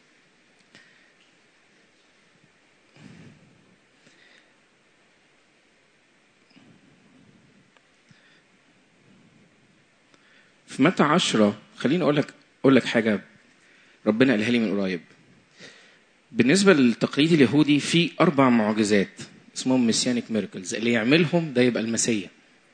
في متى عشرة خليني أقول لك أقول لك حاجة ربنا قالها لي من قريب بالنسبة للتقليد اليهودي في أربع معجزات اسمهم ميسيانيك ميركلز اللي يعملهم ده يبقى المسيا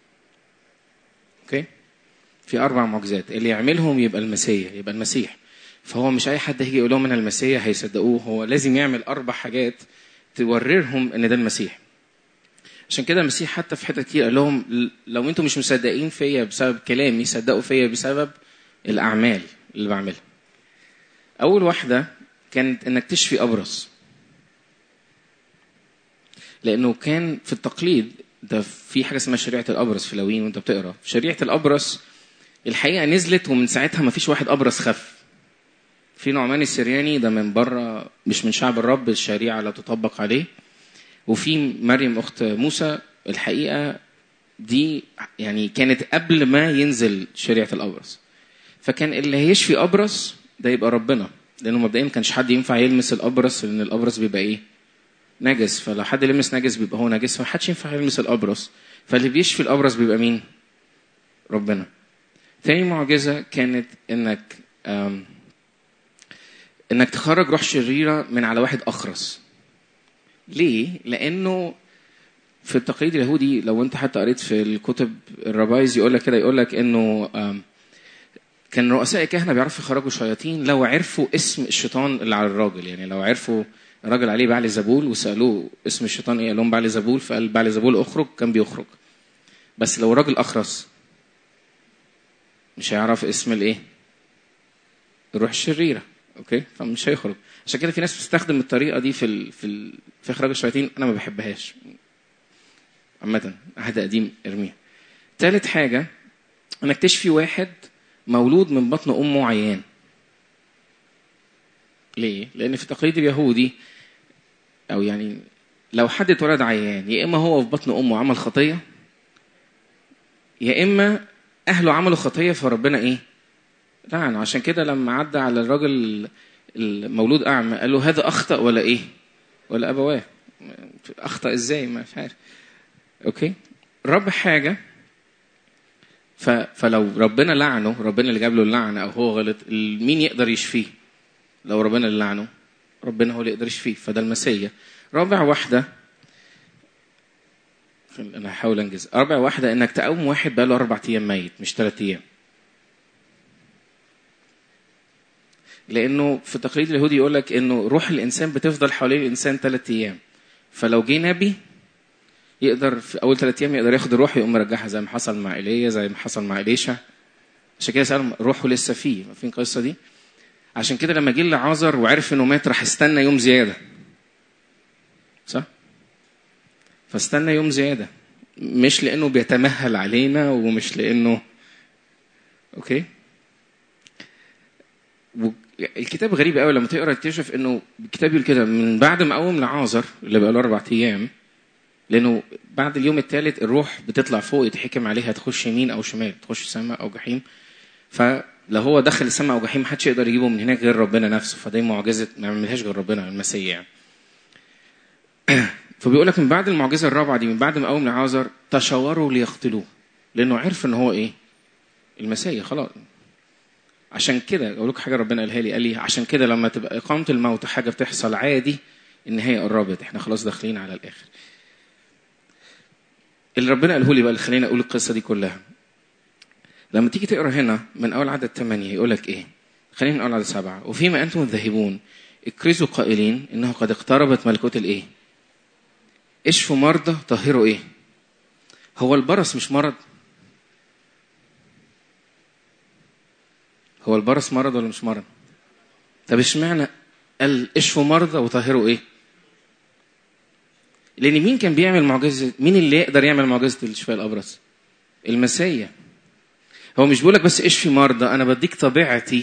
اوكي في أربع معجزات اللي يعملهم يبقى المسيا يبقى المسيح فهو مش أي حد هيجي يقول لهم أنا المسيا هيصدقوه هو لازم يعمل أربع حاجات توررهم إن ده المسيح عشان كده المسيح حتى في حتت كتير قال لهم لو انتم مش مصدقين فيا بسبب كلامي صدقوا فيا بسبب الأعمال اللي بعملها أول واحدة كانت إنك تشفي أبرص لأنه كان في التقليد ده في حاجة اسمها شريعة الأبرص في لوين وأنت بتقرا شريعة الأبرص الحقيقة نزلت ومن ساعتها ما فيش واحد أبرص خف في نعمان السرياني ده من بره مش من شعب الرب الشريعة لا تطبق عليه وفي مريم أخت موسى الحقيقة دي يعني كانت قبل ما ينزل شريعة الأبرص فكان اللي هيشفي أبرص ده يبقى ربنا لأنه مبدئيا ما كانش حد ينفع يلمس الأبرص لأن الأبرص بيبقى إيه؟ نجس فلو حد لمس نجس بيبقى هو نجس فمحدش ينفع يلمس الأبرص فاللي بيشفي الأبرص بيبقى مين؟ ربنا تاني معجزة كانت إنك آم إنك تخرج روح شريرة من على واحد أخرس ليه؟ لأنه في التقليد اليهودي لو أنت حتى قريت في الكتب الربايز يقول لك كده يقول لك إنه آم كان رؤساء الكهنه بيعرفوا يخرجوا شياطين لو عرفوا اسم الشيطان اللي على الراجل يعني لو عرفوا الراجل عليه بعل زبول وسالوه اسم الشيطان ايه قال لهم بعل زبول فقال بعل زبول اخرج كان بيخرج بس لو الراجل اخرس مش هيعرف اسم الايه الروح الشريره اوكي فمش هيخرج عشان كده في ناس بتستخدم الطريقه دي في ال... في ال... في اخراج الشياطين انا ما بحبهاش عامه عهد قديم ارميها تالت حاجه انك تشفي واحد مولود من بطن امه عيان ليه لان في التقليد اليهودي او يعني لو حد اتولد عيان يا اما هو في بطن امه عمل خطيه يا اما اهله عملوا خطيه فربنا ايه لعنه عشان كده لما عدى على الراجل المولود اعمى قال له هذا اخطا ولا ايه ولا ابواه اخطا ازاي ما عارف اوكي رب حاجه ف... فلو ربنا لعنه ربنا اللي جاب له اللعنه او هو غلط مين يقدر يشفيه لو ربنا اللي لعنه ربنا هو اللي يقدر يشفيه فده المسيا رابع واحده انا هحاول انجز رابع واحده انك تقوم واحد بقاله اربع ايام ميت مش ثلاث ايام لانه في التقليد اليهودي يقول لك انه روح الانسان بتفضل حوالين الانسان ثلاث ايام فلو جه نبي يقدر في اول ثلاث ايام يقدر ياخد الروح يقوم مرجعها زي ما حصل مع ايليا زي ما حصل مع اليشا عشان كده سأل روحه لسه فيه فين القصه دي عشان كده لما جه لعازر وعرف انه مات راح استنى يوم زياده صح فاستنى يوم زياده مش لانه بيتمهل علينا ومش لانه اوكي و- الكتاب غريب قوي لما تقرا تكتشف انه الكتاب يقول كده من بعد ما قوم لعازر اللي بقى له اربع ايام لانه بعد اليوم الثالث الروح بتطلع فوق يتحكم عليها تخش يمين او شمال تخش سماء او جحيم فلو هو دخل السماء او جحيم محدش يقدر يجيبه من هناك غير ربنا نفسه فدي معجزه ما يعملهاش غير ربنا المسيح يعني فبيقول لك من بعد المعجزه الرابعه دي من بعد ما قوم لعازر تشاوروا ليقتلوه لانه عرف ان هو ايه المسيح خلاص عشان كده اقول لكم حاجه ربنا قالها لي قال لي عشان كده لما تبقى اقامه الموت حاجه بتحصل عادي النهايه قربت احنا خلاص داخلين على الاخر اللي ربنا قاله لي بقى اللي خليني اقول القصه دي كلها لما تيجي تقرا هنا من اول عدد ثمانية يقول لك ايه خلينا من اول عدد سبعة وفيما انتم ذاهبون اكرزوا قائلين انه قد اقتربت ملكوت الايه اشفوا مرضى طهروا ايه هو البرص مش مرض هو البرص مرض ولا مش مرض طب اشمعنى قال اشفوا مرضى وطهروا ايه لان مين كان بيعمل معجزه مين اللي يقدر يعمل معجزه الشفاء الابرص المسيا هو مش بيقولك بس اشفي مرضى انا بديك طبيعتي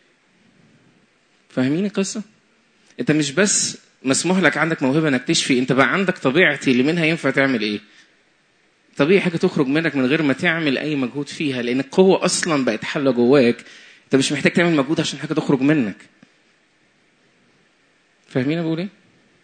فاهمين القصه انت مش بس مسموح لك عندك موهبه انك تشفي انت بقى عندك طبيعتي اللي منها ينفع تعمل ايه طبيعي حاجه تخرج منك من غير ما تعمل اي مجهود فيها لان القوه اصلا بقت حله جواك انت مش محتاج تعمل مجهود عشان حاجه تخرج منك فاهمين انا بقول ايه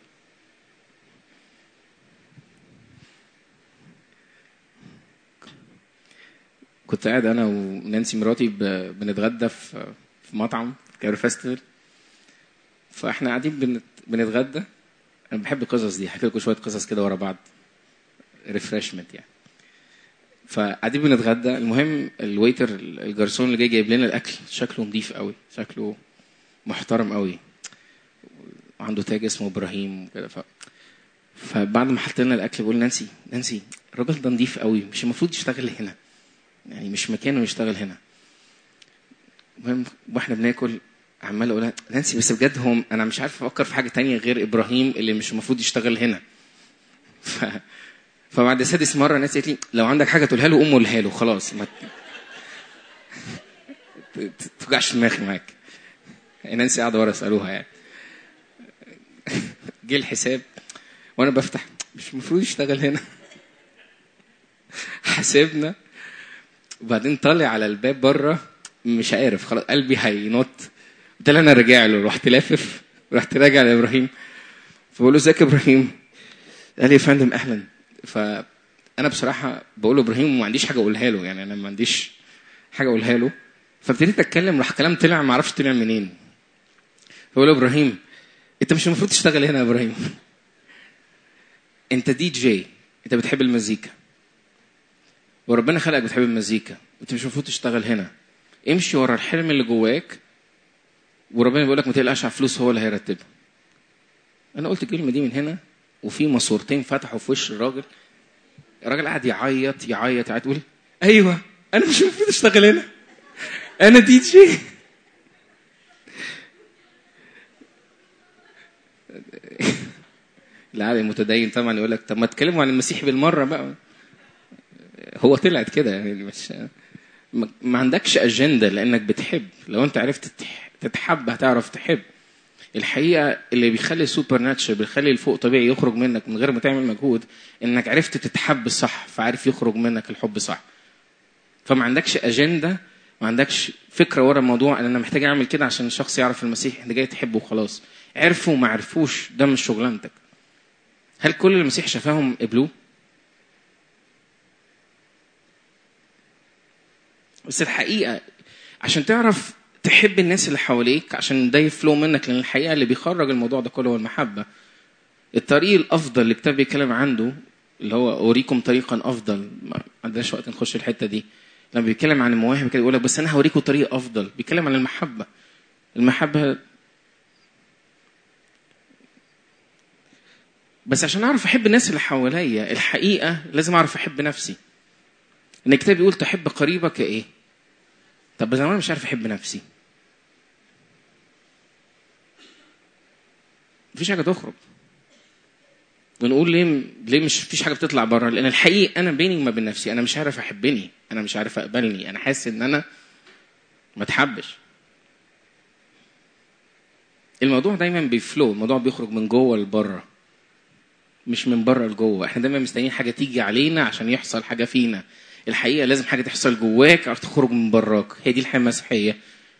كنت قاعد انا ونانسي مراتي ب- بنتغدى في في مطعم في كايرو فيستيفال فاحنا قاعدين بنت- بنتغدى انا بحب القصص دي هحكي لكم شويه قصص كده ورا بعض ريفرشمنت يعني فقاعدين بنتغدى المهم الويتر الجرسون اللي جاي جايب لنا الاكل شكله نظيف قوي شكله محترم قوي وعنده تاج اسمه ابراهيم وكده ف... فبعد ما حط لنا الاكل بقول نانسي نانسي الراجل ده نظيف قوي مش المفروض يشتغل هنا يعني مش مكانه يشتغل هنا المهم واحنا بناكل عمال اقول لها، نانسي بس بجد هو انا مش عارف افكر في حاجه تانية غير ابراهيم اللي مش المفروض يشتغل هنا ف... فبعد سادس مره نانسي قالت لي لو عندك حاجه تقولها له قوم قولها له خلاص ما ت- ت- توجعش دماغي معاك نانسي قاعده ورا اسالوها يعني جه الحساب وانا بفتح مش المفروض يشتغل هنا حاسبنا وبعدين طالع على الباب بره مش عارف خلاص قلبي هينط قلت له انا راجع له رحت لافف رحت راجع لابراهيم فبقول له ازيك يا ابراهيم قال لي يا فندم اهلا فانا بصراحه بقول له ابراهيم وما عنديش حاجه اقولها له يعني انا ما عنديش حاجه اقولها له فابتديت اتكلم راح كلام طلع ما اعرفش طلع منين فبقول له ابراهيم انت مش المفروض تشتغل هنا يا ابراهيم انت دي جي انت بتحب المزيكا وربنا خلقك بتحب المزيكا انت مش المفروض تشتغل هنا امشي ورا الحلم اللي جواك وربنا بيقول لك ما تقلقش على الفلوس هو اللي هيرتبها انا قلت الكلمه دي من هنا وفي ماسورتين فتحوا في وش الراجل الراجل قاعد يعيط يعيط يعيط يقول ايوه انا مش المفروض اشتغل هنا انا دي جي العالم المتدين طبعا يقول لك طب ما تكلموا عن المسيح بالمره بقى هو طلعت كده يعني مش ما ما عندكش اجنده لانك بتحب لو انت عرفت تح- تتحب هتعرف تحب الحقيقه اللي بيخلي السوبر ناتشر بيخلي الفوق طبيعي يخرج منك من غير ما تعمل مجهود انك عرفت تتحب صح فعارف يخرج منك الحب صح فما عندكش اجنده ما عندكش فكره ورا الموضوع ان انا محتاج اعمل كده عشان الشخص يعرف المسيح انت جاي تحبه وخلاص عرفوا وما عرفوش ده مش شغلانتك هل كل المسيح شفاهم قبلوه بس الحقيقه عشان تعرف تحب الناس اللي حواليك عشان ده يفلو منك لان الحقيقه اللي بيخرج الموضوع ده كله هو المحبه الطريق الافضل اللي الكتاب بيتكلم عنه اللي هو اوريكم طريقا افضل ما عندناش وقت نخش الحته دي لما بيتكلم عن المواهب كده يقول لك بس انا هوريكم طريق افضل بيتكلم عن المحبه المحبه بس عشان اعرف احب الناس اللي حواليا الحقيقه لازم اعرف احب نفسي ان الكتاب بيقول تحب قريبك ايه طب بس انا مش عارف احب نفسي مفيش حاجه تخرج ونقول ليه ليه مش فيش حاجه بتطلع بره لان الحقيقه انا بيني وما بين نفسي انا مش عارف احبني انا مش عارف اقبلني انا حاسس ان انا ما اتحبش الموضوع دايما بيفلو الموضوع بيخرج من جوه لبره مش من بره لجوه احنا دايما مستنيين حاجه تيجي علينا عشان يحصل حاجه فينا الحقيقه لازم حاجه تحصل جواك او تخرج من براك هي دي الحياه المسيحيه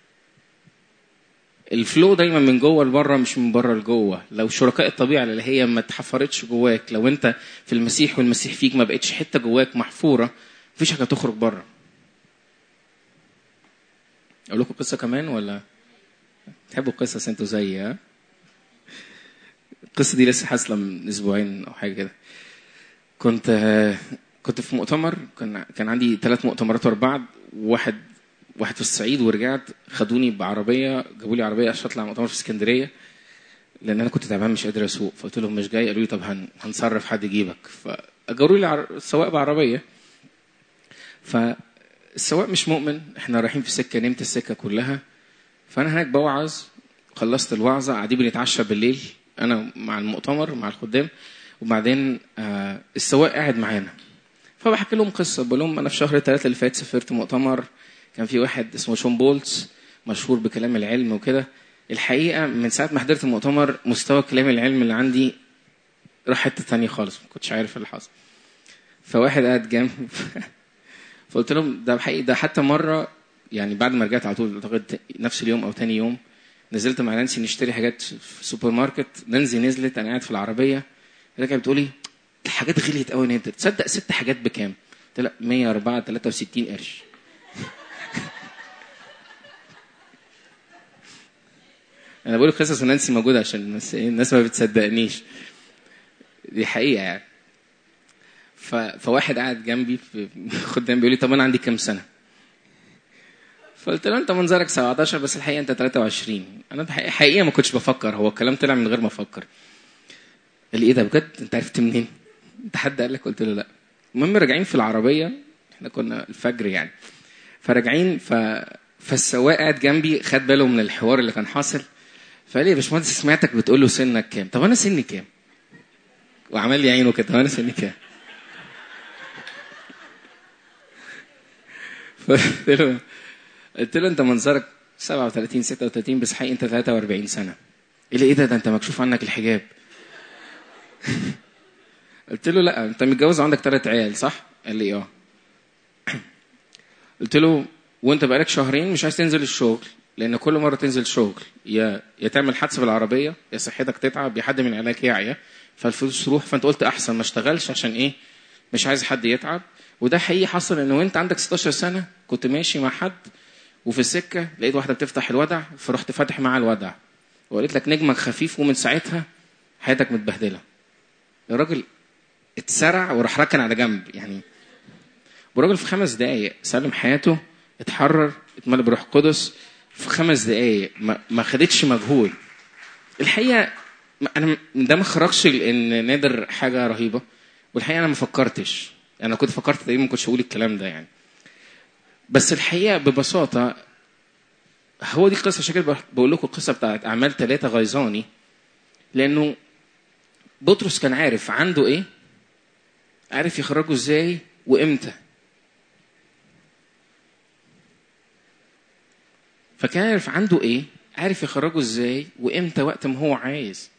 الفلو دايما من جوه لبره مش من بره لجوه لو شركاء الطبيعه اللي هي ما اتحفرتش جواك لو انت في المسيح والمسيح فيك ما بقتش حته جواك محفوره مفيش حاجه تخرج بره اقول لكم قصه كمان ولا تحبوا القصص انتوا زيي ها القصه دي لسه حاصله من اسبوعين او حاجه كده كنت كنت في مؤتمر كان كان عندي ثلاث مؤتمرات ورا بعض واحد واحد في الصعيد ورجعت خدوني بعربيه جابوا لي عربيه عشان اطلع مؤتمر في اسكندريه لان انا كنت تعبان مش قادر اسوق فقلت لهم مش جاي قالوا لي طب هن... هنصرف حد يجيبك فاجروا لي عر... السواق بعربيه فالسواق مش مؤمن احنا رايحين في سكه نمت السكه كلها فانا هناك بوعظ خلصت الوعظه قاعدين بنتعشى بالليل انا مع المؤتمر مع الخدام وبعدين آه السواق قاعد معانا فبحكي لهم قصه بقول لهم انا في شهر ثلاثة اللي فات سافرت مؤتمر كان في واحد اسمه شون بولتس مشهور بكلام العلم وكده الحقيقه من ساعه ما حضرت المؤتمر مستوى كلام العلم اللي عندي راح حته ثانيه خالص ما كنتش عارف اللي حصل فواحد قاعد جنب فقلت لهم ده حقيقي ده حتى مره يعني بعد ما رجعت على طول اعتقد نفس اليوم او تاني يوم نزلت مع نانسي نشتري حاجات في سوبر ماركت نانسي نزلت انا قاعد في العربيه رجعت بتقولي الحاجات غليت قوي انت تصدق ست حاجات بكام؟ قلت لها 104 63 قرش انا بقول قصص نانسي موجوده عشان بس الناس ما بتصدقنيش دي حقيقه يعني ف... فواحد قاعد جنبي في خدام بيقول لي طب انا عندي كام سنه فقلت له انت منظرك 17 بس الحقيقه انت 23 انا حقيقه ما كنتش بفكر هو الكلام طلع من غير ما افكر قال لي ايه ده بجد انت عرفت منين انت حد قال لك قلت له لا المهم راجعين في العربيه احنا كنا الفجر يعني فراجعين ف... فالسواق قاعد جنبي خد باله من الحوار اللي كان حاصل فقال لي يا باشمهندس سمعتك بتقول له سنك كام طب انا سني كام وعمل لي عينه كده طب انا سني كام فقلت له قلت له انت منظرك 37 36 بس حقيقي انت 43 سنه قال لي ايه ده ده انت مكشوف عنك الحجاب قلت له لا انت متجوز وعندك ثلاث عيال صح قال لي اه قلت له وانت بقالك شهرين مش عايز تنزل الشغل لان كل مره تنزل شغل يا يا تعمل حادثه بالعربيه يا صحتك تتعب يا حد من عيالك يعيا فالفلوس تروح فانت قلت احسن ما اشتغلش عشان ايه مش عايز حد يتعب وده حقيقي حصل ان وانت عندك 16 سنه كنت ماشي مع حد وفي السكه لقيت واحده بتفتح الودع فرحت فاتح معاها الودع وقالت لك نجمك خفيف ومن ساعتها حياتك متبهدله الراجل اتسرع وراح ركن على جنب يعني والراجل في خمس دقايق سلم حياته اتحرر اتملى بروح قدس في خمس دقايق ما, ما خدتش مجهود الحقيقه انا ده ما خرجش لان نادر حاجه رهيبه والحقيقه انا ما فكرتش انا كنت فكرت تقريبا ما كنتش اقول الكلام ده يعني بس الحقيقه ببساطه هو دي القصه عشان كده بقول لكم القصه بتاعت اعمال ثلاثه غيظاني لانه بطرس كان عارف عنده ايه عارف يخرجه ازاي وامتى فكان عارف عنده ايه عارف يخرجه ازاي وامتى وقت ما هو عايز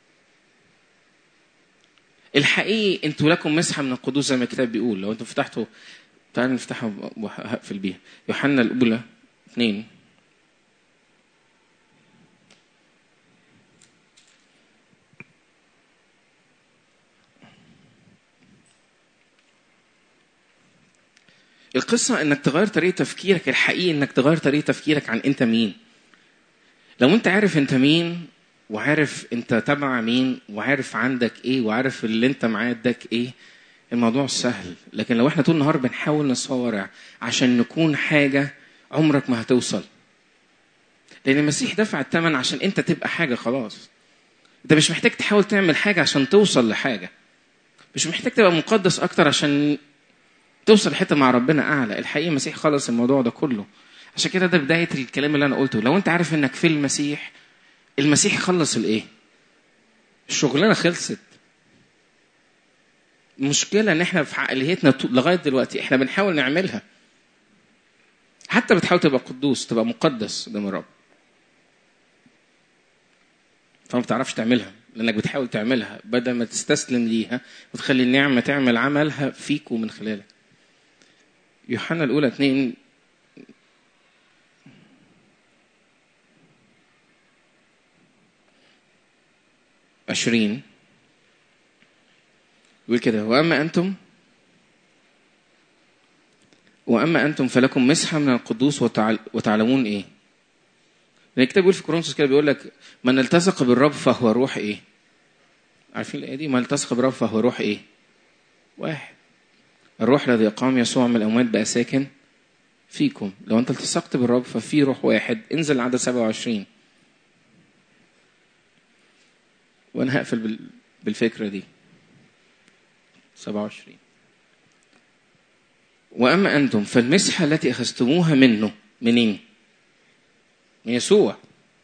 الحقيقي انتوا لكم مسحه من القدوس زي ما الكتاب بيقول لو انتوا فتحتوا تعالوا نفتحها وهقفل بيها يوحنا الاولى اثنين القصة انك تغير طريقة تفكيرك الحقيقي انك تغير طريقة تفكيرك عن انت مين لو انت عارف انت مين وعارف انت تبع مين وعارف عندك ايه وعارف اللي انت معاه اداك ايه الموضوع سهل لكن لو احنا طول النهار بنحاول نصور عشان نكون حاجة عمرك ما هتوصل لان المسيح دفع الثمن عشان انت تبقى حاجة خلاص انت مش محتاج تحاول تعمل حاجة عشان توصل لحاجة مش محتاج تبقى مقدس اكتر عشان توصل لحته مع ربنا اعلى الحقيقه المسيح خلص الموضوع ده كله عشان كده ده بدايه الكلام اللي انا قلته لو انت عارف انك في المسيح المسيح يخلص الايه الشغلانه خلصت المشكله ان احنا في عقليتنا طو- لغايه دلوقتي احنا بنحاول نعملها حتى بتحاول تبقى قدوس تبقى مقدس قدام الرب فما بتعرفش تعملها لانك بتحاول تعملها بدل ما تستسلم ليها وتخلي النعمه تعمل عملها فيك ومن خلالك يوحنا الاولى اتنين عشرين يقول كده واما انتم واما انتم فلكم مسحه من القدوس وتعل... وتعلمون ايه لان الكتاب بيقول في كورنثوس كده بيقول لك من التصق بالرب فهو روح ايه عارفين الايه دي من التصق بالرب فهو روح ايه واحد الروح الذي اقام يسوع من الاموات بقى ساكن فيكم لو انت التصقت بالرب ففي روح واحد انزل عدد 27 وانا هقفل بال... بالفكره دي 27 واما انتم فالمسحه التي اخذتموها منه منين؟ من يسوع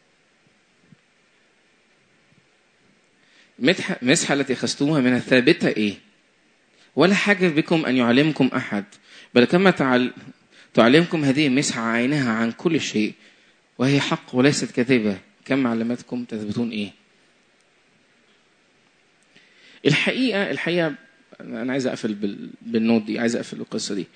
مسحه مسحه التي اخذتموها من الثابته ايه؟ ولا حاجه بكم ان يعلمكم احد بل كما تعل... تعلمكم هذه المسحه عينها عن كل شيء وهي حق وليست كذبه كم علمتكم تثبتون ايه؟ الحقيقه الحقيقه انا عايز اقفل بال- بالنوت دي عايز اقفل القصه دي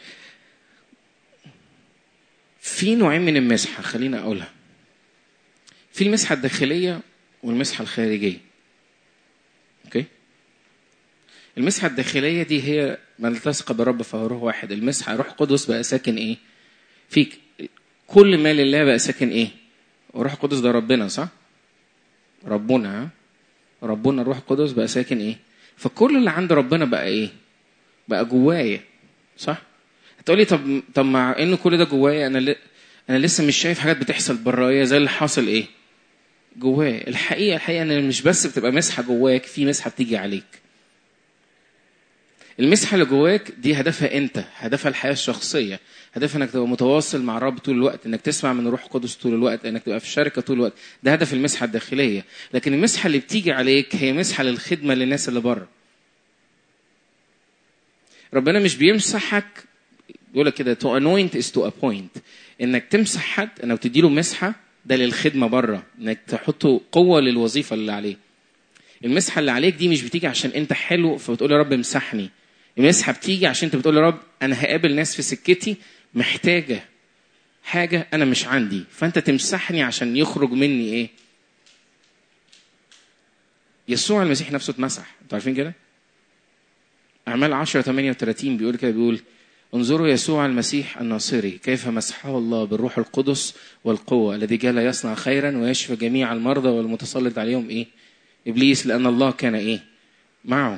في نوعين من المسحه خلينا اقولها في المسحه الداخليه والمسحه الخارجيه اوكي المسحه الداخليه دي هي من التصق بالرب فهو روح واحد المسحه روح قدس بقى ساكن ايه فيك كل ما لله بقى ساكن ايه وروح القدس ده ربنا صح ربنا ها؟ ربنا الروح القدس بقى ساكن ايه فكل اللي عند ربنا بقى ايه بقى جوايا صح هتقولي طب طب مع ان كل ده جوايا انا ل... انا لسه مش شايف حاجات بتحصل برايا زي اللي حاصل ايه جوايا الحقيقه الحقيقه ان مش بس بتبقى مسحه جواك في مسحه بتيجي عليك المسحه اللي جواك دي هدفها انت هدفها الحياه الشخصيه هدفها انك تبقى متواصل مع الرب طول الوقت انك تسمع من الروح القدس طول الوقت انك تبقى في الشركه طول الوقت ده هدف المسحه الداخليه لكن المسحه اللي بتيجي عليك هي مسحه للخدمه للناس اللي بره ربنا مش بيمسحك يقول لك كده to anoint is to appoint انك تمسح حد انك تديله مسحه ده للخدمه بره انك تحطه قوه للوظيفه اللي عليه المسحه اللي عليك دي مش بتيجي عشان انت حلو فبتقول يا رب امسحني المسحه بتيجي عشان انت بتقول يا رب انا هقابل ناس في سكتي محتاجه حاجه انا مش عندي فانت تمسحني عشان يخرج مني ايه يسوع المسيح نفسه اتمسح انتوا عارفين كده اعمال 10 38 بيقول كده بيقول انظروا يسوع المسيح الناصري كيف مسحه الله بالروح القدس والقوة الذي جال يصنع خيرا ويشفى جميع المرضى والمتسلط عليهم ايه ابليس لان الله كان ايه معه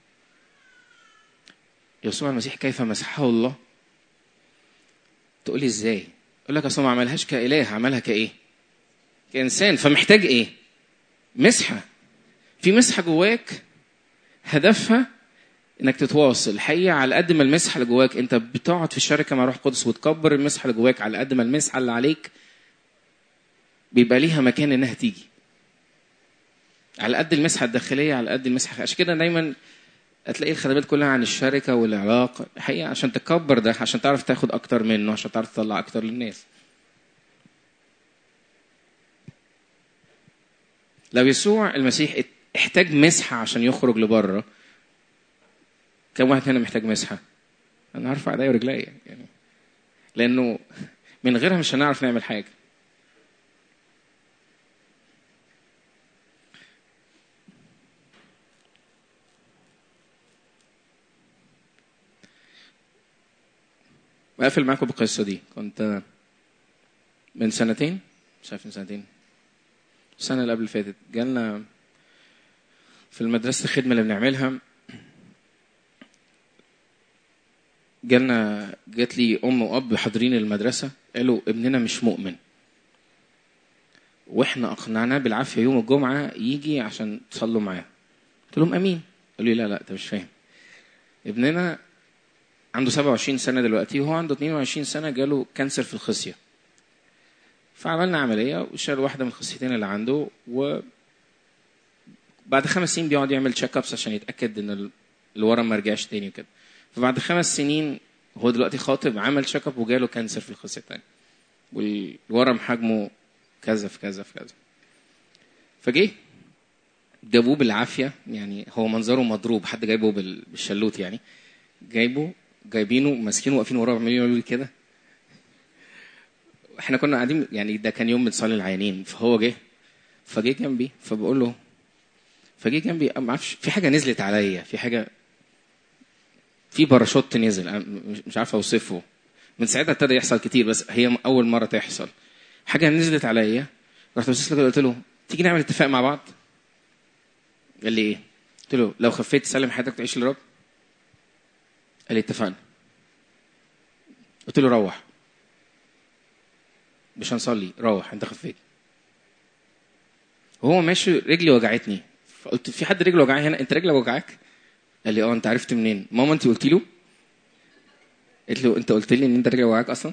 يسوع المسيح كيف مسحه الله تقولي ازاي اقول لك اصل ما عملهاش كاله عملها كايه كانسان فمحتاج ايه مسحه في مسحه جواك هدفها انك تتواصل الحقيقه على قد ما المسحه اللي جواك انت بتقعد في الشركه مع روح القدس وتكبر المسحه اللي جواك على قد ما المسحه اللي عليك بيبقى ليها مكان انها تيجي على قد المسحه الداخليه على قد المسحه عشان كده دايما هتلاقي الخدمات كلها عن الشركه والعلاقه الحقيقه عشان تكبر ده عشان تعرف تاخد اكتر منه عشان تعرف تطلع اكتر للناس لو يسوع المسيح احتاج مسحه عشان يخرج لبره كم واحد هنا محتاج مسحه انا هرفع ايديا ورجليا يعني لانه من غيرها مش هنعرف نعمل حاجه بقفل معاكم بالقصه دي كنت من سنتين مش عارف من سنتين السنه اللي قبل اللي فاتت جالنا في المدرسه الخدمه اللي بنعملها جالنا جات لي ام واب حاضرين المدرسه قالوا ابننا مش مؤمن واحنا اقنعناه بالعافيه يوم الجمعه يجي عشان تصلوا معاه قلت لهم امين قالوا لي لا لا انت مش فاهم ابننا عنده 27 سنه دلوقتي وهو عنده 22 سنه جاله كانسر في الخصيه فعملنا عمليه وشال واحده من الخصيتين اللي عنده و بعد خمس سنين بيقعد يعمل تشيك ابس عشان يتاكد ان ال- الورم ما رجعش تاني وكده فبعد خمس سنين هو دلوقتي خاطب عمل تشيك اب وجاله كانسر في الخصيه التانيه والورم حجمه كذا في كذا في كذا فجه جابوه بالعافيه يعني هو منظره مضروب حد جايبه بال- بالشلوت يعني جايبه جايبينه ماسكينه واقفين وراه عمالين يقولوا لي كده احنا كنا قاعدين يعني ده كان يوم بنصلي العيانين فهو جه فجه جنبي فبقول له فجه جنبي ما اعرفش في حاجه نزلت عليا في حاجه في باراشوت نزل أنا مش- مش عارف اوصفه من ساعتها ابتدى يحصل كتير بس هي اول مره تحصل حاجه نزلت عليا رحت بصيت له كده قلت له تيجي نعمل اتفاق مع بعض قال لي ايه قلت له لو خفيت تسلم حياتك تعيش للرب قال لي اتفقنا قلت له روح مش هنصلي روح انت خفيت وهو ماشي رجلي وجعتني فقلت في حد رجله وجعاه هنا انت رجلك وجعاك قال لي اه انت عرفت منين ماما انت قلت له قلت له انت قلت لي ان انت رجلك وجعاك اصلا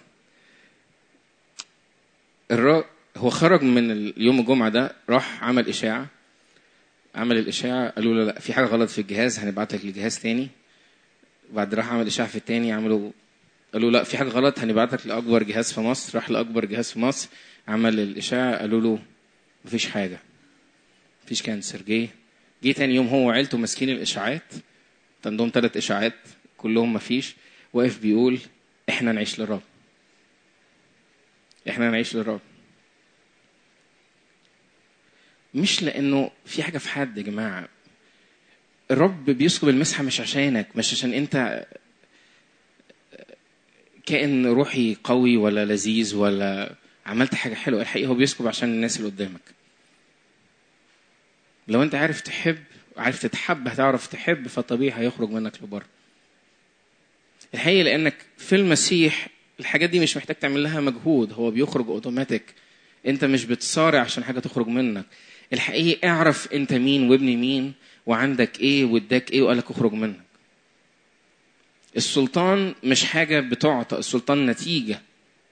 الرا هو خرج من ال- يوم الجمعه ده راح عمل اشاعه عمل الاشاعه قالوا له لا في حاجه غلط في الجهاز هنبعت لك لجهاز تاني بعد راح عمل اشاعه في التاني عملوا قالوا لا في حاجه غلط هنبعتك لاكبر جهاز في مصر راح لاكبر جهاز في مصر عمل الاشاعه قالوا له مفيش حاجه مفيش كانسر جه جه تاني يوم هو وعيلته ماسكين الاشاعات عندهم ثلاث اشاعات كلهم مفيش واقف بيقول احنا نعيش للرب احنا نعيش للرب مش لانه في حاجه في حد يا جماعه الرب بيسكب المسحه مش عشانك مش عشان انت كائن روحي قوي ولا لذيذ ولا عملت حاجه حلوه الحقيقه هو بيسكب عشان الناس اللي قدامك لو انت عارف تحب عارف تتحب هتعرف تحب فطبيعي هيخرج منك لبره الحقيقه لانك في المسيح الحاجات دي مش محتاج تعمل لها مجهود هو بيخرج اوتوماتيك انت مش بتصارع عشان حاجه تخرج منك الحقيقه اعرف انت مين وابن مين وعندك ايه واداك ايه وقال لك اخرج منك السلطان مش حاجه بتعطى السلطان نتيجه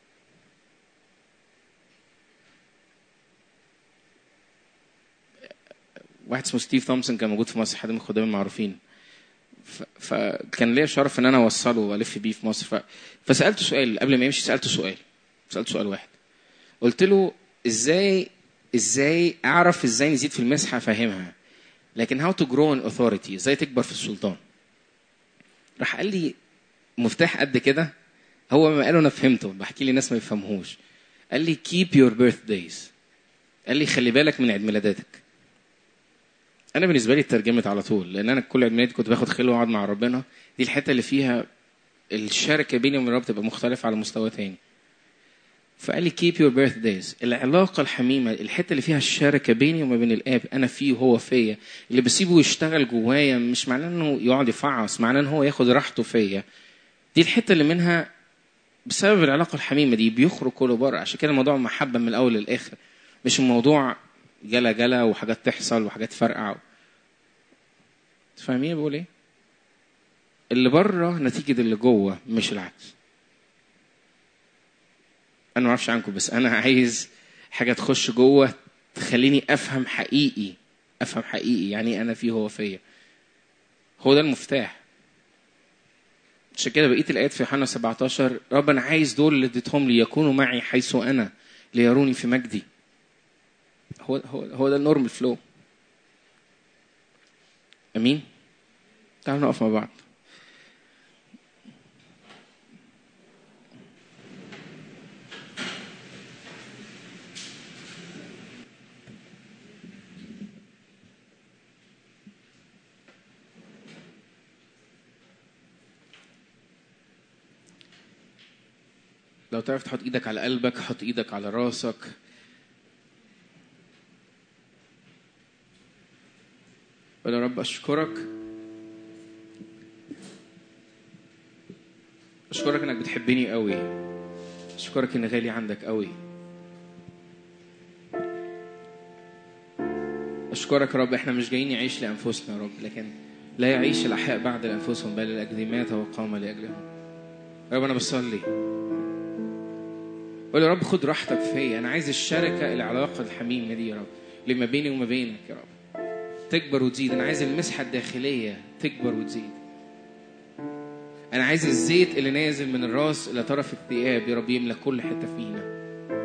واحد اسمه ستيف تومسون كان موجود في مصر حد من الخدام المعروفين ف... فكان ليا شرف ان انا اوصله والف بيه في مصر ف... فسالته سؤال قبل ما يمشي سالته سؤال سالته سؤال واحد قلت له ازاي ازاي اعرف ازاي نزيد في المسحه افهمها لكن هاو تو جرو ان اوثوريتي ازاي تكبر في السلطان راح قال لي مفتاح قد كده هو ما قاله انا فهمته بحكي لي ناس ما يفهموش قال لي keep your birthdays قال لي خلي بالك من عيد ميلاداتك انا بالنسبه لي اترجمت على طول لان انا كل عيد ميلادي كنت باخد خلوه واقعد مع ربنا دي الحته اللي فيها الشركه بيني وبين الرب تبقى مختلفه على مستوى تاني فقال لي keep your birthdays العلاقة الحميمة الحتة اللي فيها الشركة بيني وما بين الآب أنا فيه وهو فيا اللي بسيبه يشتغل جوايا مش معناه إنه يقعد يفعص معناه إن هو ياخد راحته فيا دي الحتة اللي منها بسبب العلاقة الحميمة دي بيخرج كله بره عشان كده الموضوع محبة من الأول للآخر مش الموضوع جلا جلا وحاجات تحصل وحاجات فرقع فاهمين بقول إيه؟ اللي بره نتيجة اللي جوه مش العكس انا ما اعرفش عنكم بس انا عايز حاجه تخش جوه تخليني افهم حقيقي افهم حقيقي يعني إيه انا فيه هو فيا هو ده المفتاح عشان كده بقيه الايات في يوحنا 17 رب انا عايز دول اللي اديتهم لي يكونوا معي حيث انا ليروني في مجدي هو هو هو ده النورمال فلو امين تعالوا نقف مع بعض لو تعرف تحط ايدك على قلبك حط ايدك على راسك قول يا رب اشكرك اشكرك انك بتحبني قوي اشكرك اني غالي عندك قوي اشكرك يا رب احنا مش جايين نعيش لانفسنا يا رب لكن لا يعيش الاحياء بعد لانفسهم بل الاجل مات وقام لاجلهم يا رب انا بصلي قول يا رب خد راحتك فيا انا عايز الشركه العلاقه الحميمه دي يا رب اللي ما بيني وما بينك يا رب تكبر وتزيد انا عايز المسحه الداخليه تكبر وتزيد انا عايز الزيت اللي نازل من الراس الى طرف الثياب يا رب يملى كل حته فينا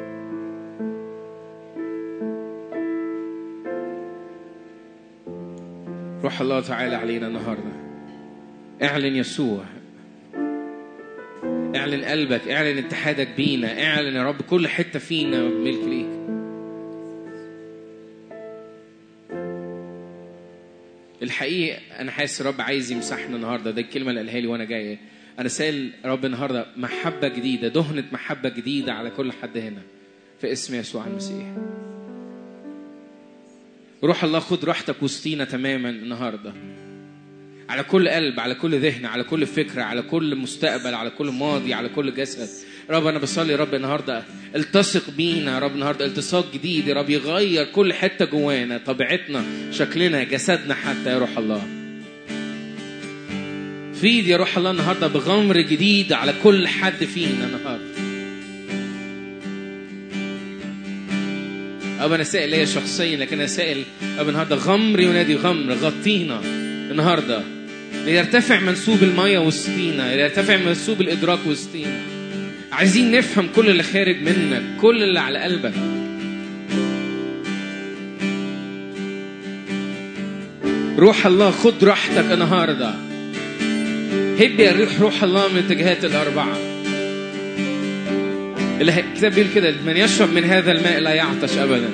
روح الله تعالى علينا النهارده اعلن يسوع اعلن قلبك اعلن اتحادك بينا اعلن يا رب كل حته فينا ملك ليك الحقيقه انا حاسس رب عايز يمسحنا النهارده ده الكلمه اللي قالها لي وانا جاي انا سائل رب النهارده محبه جديده دهنه محبه جديده على كل حد هنا في اسم يسوع المسيح روح الله خد راحتك وسطينا تماما النهارده على كل قلب على كل ذهن على كل فكرة على كل مستقبل على كل ماضي على كل جسد رب أنا بصلي يا رب النهاردة التصق بينا يا رب النهاردة التصاق جديد يا رب يغير كل حتة جوانا طبيعتنا شكلنا جسدنا حتى يا روح الله فيد يا روح الله النهاردة بغمر جديد على كل حد فينا النهاردة أب أنا سائل ليا شخصيا لكن أنا سائل أب النهاردة غمر ينادي غمر غطينا النهارده ليرتفع منسوب المية وسطينا ليرتفع منسوب الإدراك وسطينا عايزين نفهم كل اللي خارج منك كل اللي على قلبك روح الله خد راحتك النهارده هب يا ريح روح الله من الاتجاهات الأربعة اللي الكتاب بيقول كده من يشرب من هذا الماء لا يعطش أبدا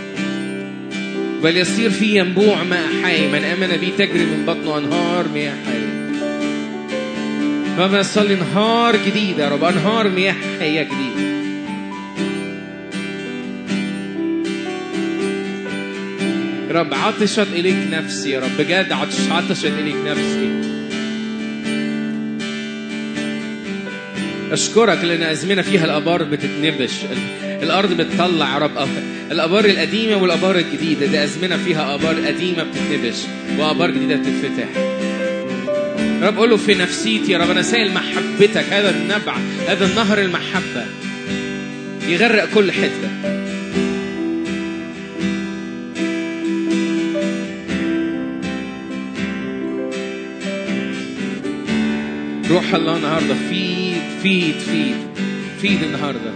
بل يصير فيه ينبوع ماء حي من آمن بي تجري من بطنه أنهار مياه حي فما نصلي نهار جديدة يا رب أنهار مياه حية جديدة يا رب عطشت إليك نفسي يا رب بجد عطش عطشت إليك نفسي أشكرك لأن أزمنة فيها الآبار بتتنبش الأرض بتطلع يا رب الآبار القديمة والآبار الجديدة دي أزمنة فيها آبار قديمة بتتنبش وآبار جديدة بتتفتح يا رب قول له في نفسيتي يا رب أنا سائل محبتك هذا النبع هذا النهر المحبة يغرق كل حتة روح الله النهارده فيد فيد فيد فيد النهارده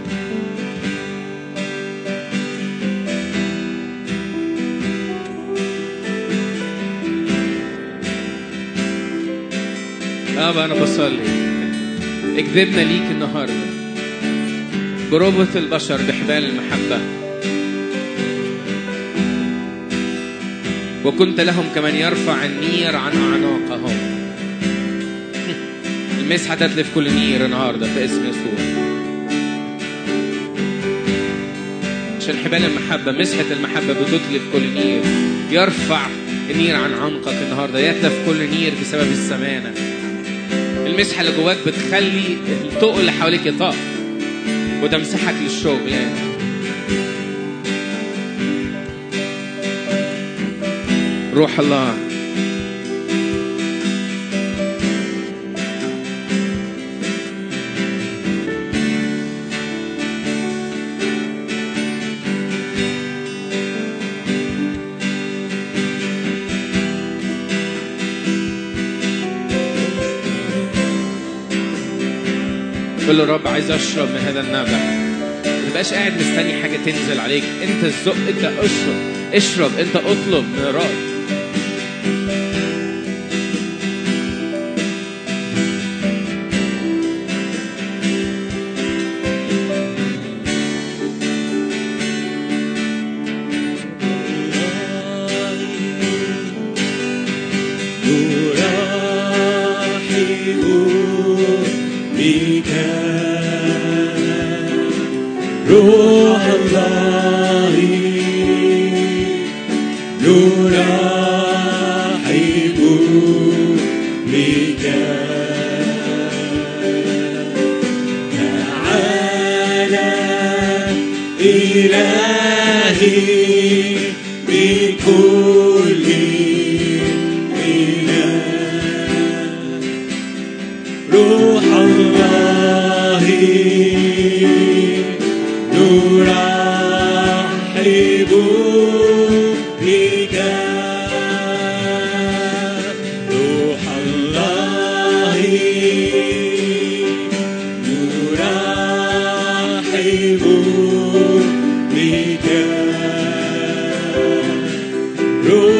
أبا أنا بصلي اكذبنا ليك النهاردة بربط البشر بحبال المحبة وكنت لهم كمن يرفع النير عن أعناقهم المسحة تتلف كل نير النهاردة في اسم يسوع عشان حبال المحبة مسحة المحبة بتتلف كل نير يرفع النير عن عنقك النهاردة يتلف كل نير بسبب السمانة المسحة اللي جواك بتخلي الطوق اللي حواليك يطاق وتمسحك للشغل يعني. روح الله قول له رب عايز اشرب من هذا النبع ما تبقاش قاعد مستني حاجه تنزل عليك انت الزق انت اشرب اشرب انت اطلب من الرب نرحب بك روح الله نرحب بك تعالى إلهي بكل إله روح الله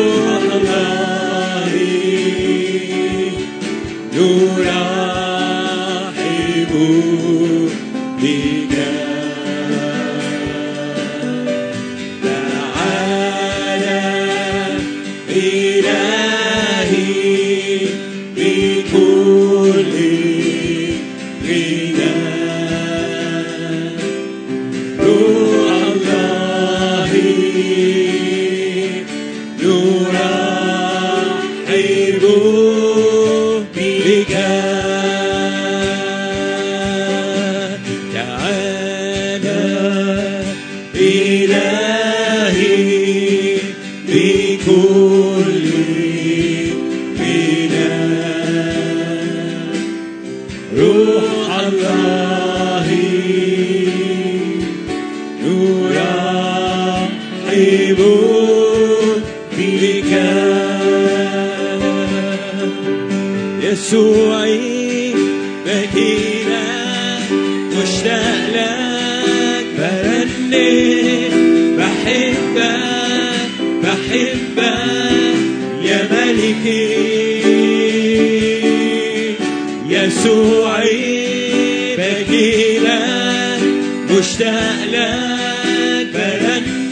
روح الله نرحب بك تعالى إلهي بكل غنى روح الله نرحب بك تعالى إلهي بكل غنى روح الله نرحب بك يسوعي بكينا مشتاق لك برنم بحبك بحبك يا ملكي يسوعي بجيلك مشتاق لك برنم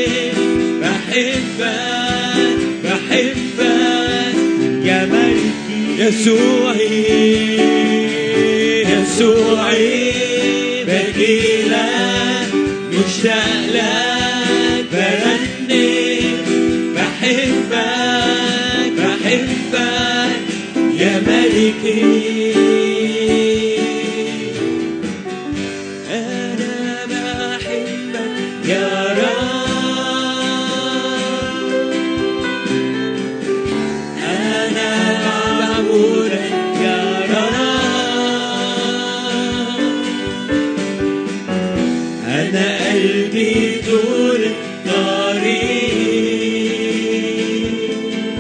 بحبك بحبك يا ملكي يسوعي يسوعي بجيلك مشتاق لك برنم بحبك بحبك يا ملكي أنا بحبك يا رب أنا بعبدك يا رب أنا قلبي طول الطريق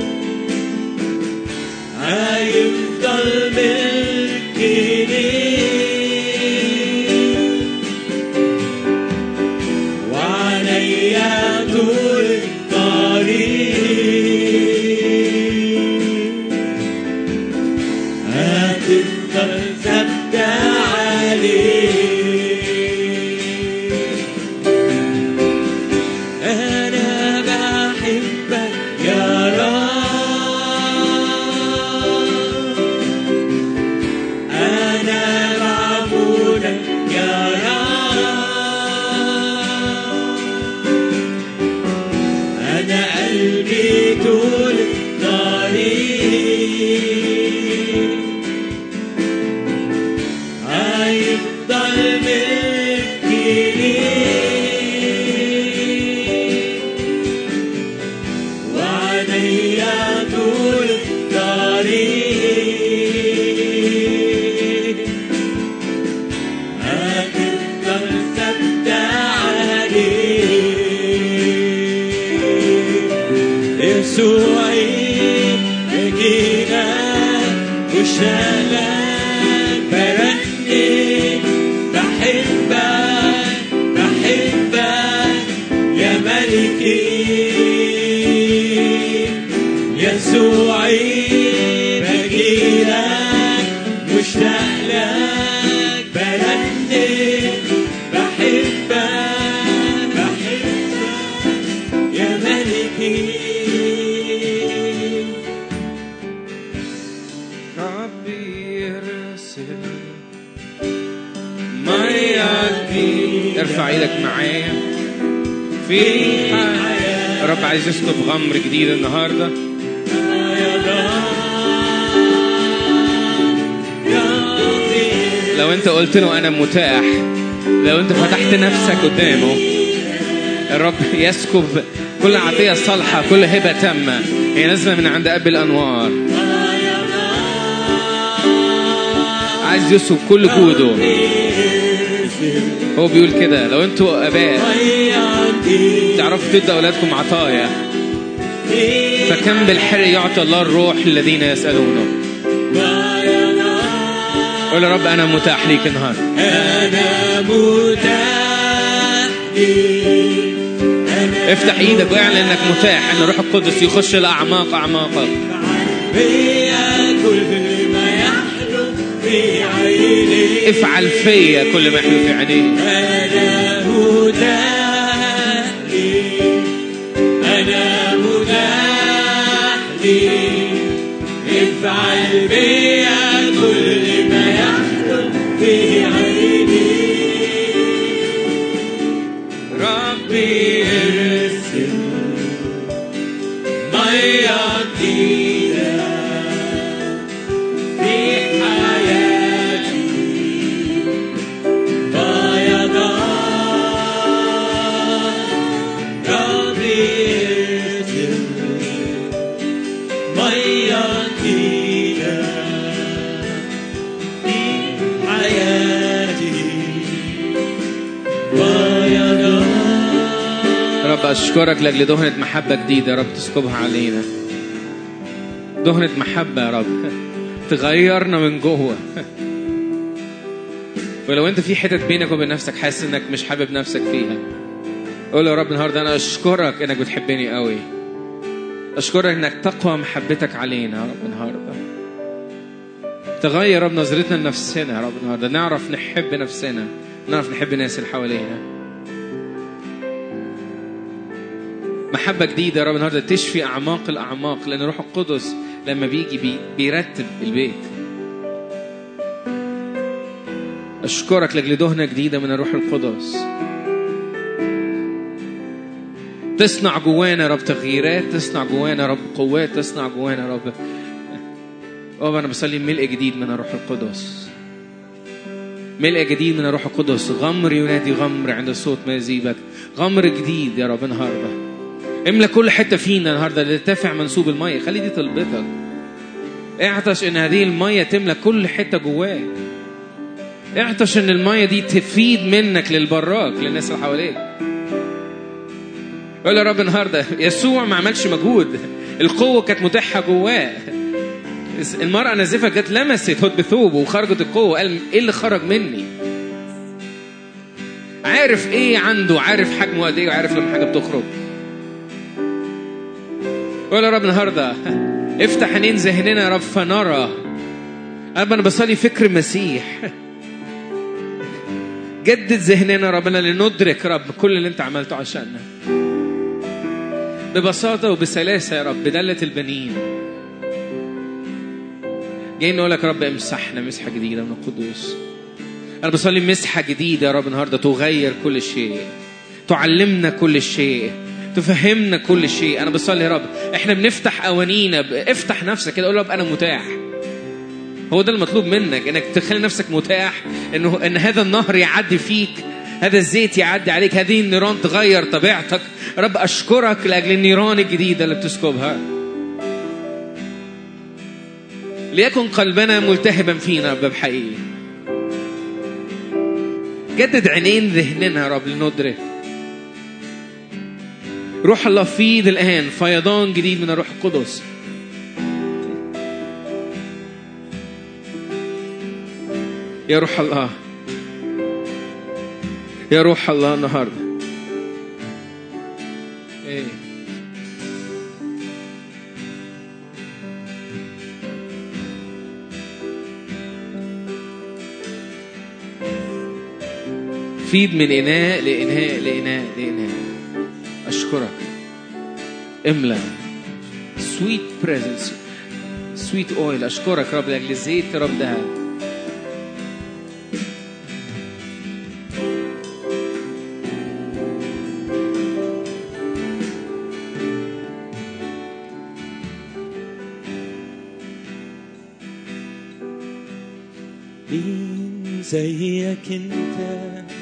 هيفضل ملكي ليك وعليا طول الطريق هتفضل ثابتة عليك أنا بحبك يا رب أنا بعبدك يا رب أنا قلبي طول الطريق هيفضل ملكي ليك وعليا طول الطريق هتفضل ثابتة عليك يسوعي بجيلك وشالك برنم بحبك بحبك يا ملكي يسوعي بجيلك مشتاق لك برنم بحبك بحبك يا ملكي ربي ارسل مياتي ارفع ايدك معايا في حياة الرب عايز يسكب غمر جديد النهارده لو انت قلت له انا متاح لو انت فتحت نفسك قدامه الرب يسكب كل عطية صالحة كل هبة تامة هي نازلة من عند أب الأنوار عايز يسكب كل جوده هو بيقول كده لو انتوا آباء تعرفوا تدوا أولادكم عطايا فكم بالحر يعطي الله الروح للذين يسألونه قول يا رب أنا متاح ليك النهاردة أنا متاح لي افتح ايدك واعلن انك متاح ان الروح القدس يخش لاعماق اعماقك بيا كل ما يحلو في عيني افعل فيا كل ما يحلو في عينيك أنا متاح لي أنا متاح لي افعل بيا كل ما يحلو في عيني ربي ارسل مية جديدة في حياتي فيضان ربي ارسل مية جديدة في حياتي فيضان رب اشكرك لاجل دهنة محبة جديدة يا رب تسكبها علينا دهنة محبة يا رب تغيرنا من جوه ولو انت في حتت بينك وبين نفسك حاسس انك مش حابب نفسك فيها قول يا رب النهارده انا اشكرك انك بتحبني قوي اشكرك انك تقوى محبتك علينا يا رب النهارده تغير يا رب نظرتنا لنفسنا يا رب النهارده نعرف نحب نفسنا نعرف نحب الناس اللي حوالينا محبة جديدة يا رب النهاردة تشفي أعماق الأعماق لأن الروح القدس لما بيجي بي بيرتب البيت أشكرك لأجل دهنة جديدة من الروح القدس تصنع جوانا يا رب تغييرات تصنع جوانا يا رب قوات تصنع جوانا يا رب أوه أنا بصلي ملء جديد من الروح القدس ملء جديد من الروح القدس غمر ينادي غمر عند صوت مزيبك غمر جديد يا رب النهارده املى كل حته فينا النهارده لترتفع منسوب الميه خلي دي طلبتك اعطش ان هذه الميه تملى كل حته جواك اعطش ان الميه دي تفيد منك للبراك للناس اللي حواليك قول يا رب النهارده يسوع ما عملش مجهود القوه كانت متاحه جواه المرأة نازفة جت لمست هد بثوبه وخرجت القوة قال ايه اللي خرج مني؟ عارف ايه عنده عارف حجمه قد ايه وعارف لما حاجة بتخرج قول يا رب النهارده افتح عينين ذهننا يا رب فنرى أبا أنا بصلي فكر المسيح جدد ذهننا يا ربنا لندرك يا رب كل اللي أنت عملته عشاننا ببساطة وبسلاسة يا رب بدلة البنين جايين نقول لك يا رب امسحنا مسحة جديدة من القدوس أنا بصلي مسحة جديدة يا رب النهاردة تغير كل شيء تعلمنا كل شيء تفهمنا كل شيء انا بصلي يا رب احنا بنفتح اوانينا ب- افتح نفسك كده قول يا رب انا متاح هو ده المطلوب منك انك تخلي نفسك متاح انه ان هذا النهر يعدي فيك هذا الزيت يعدي عليك هذه النيران تغير طبيعتك يا رب اشكرك لاجل النيران الجديده اللي بتسكبها ليكن قلبنا ملتهبا فينا يا رب حقيقي جدد عينين ذهننا يا رب لندرك روح الله فيض الآن فيضان جديد من الروح القدس يا روح الله يا روح الله النهارده إيه. فيض من إناء لإناء لإناء لإناء أشكرك املى سويت بريزنس سويت اويل أشكرك رب لأجل الزيت يا رب ده مين زيك انت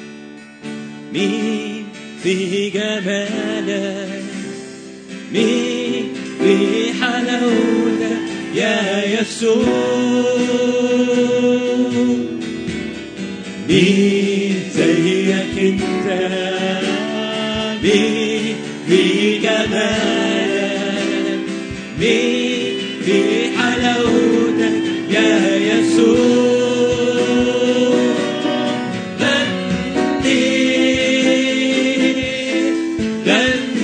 مين في جمالك مين في حلاوتك يا يسوع مين زيك انت مين في جمالك مين في حلاوتك يا يسوع غني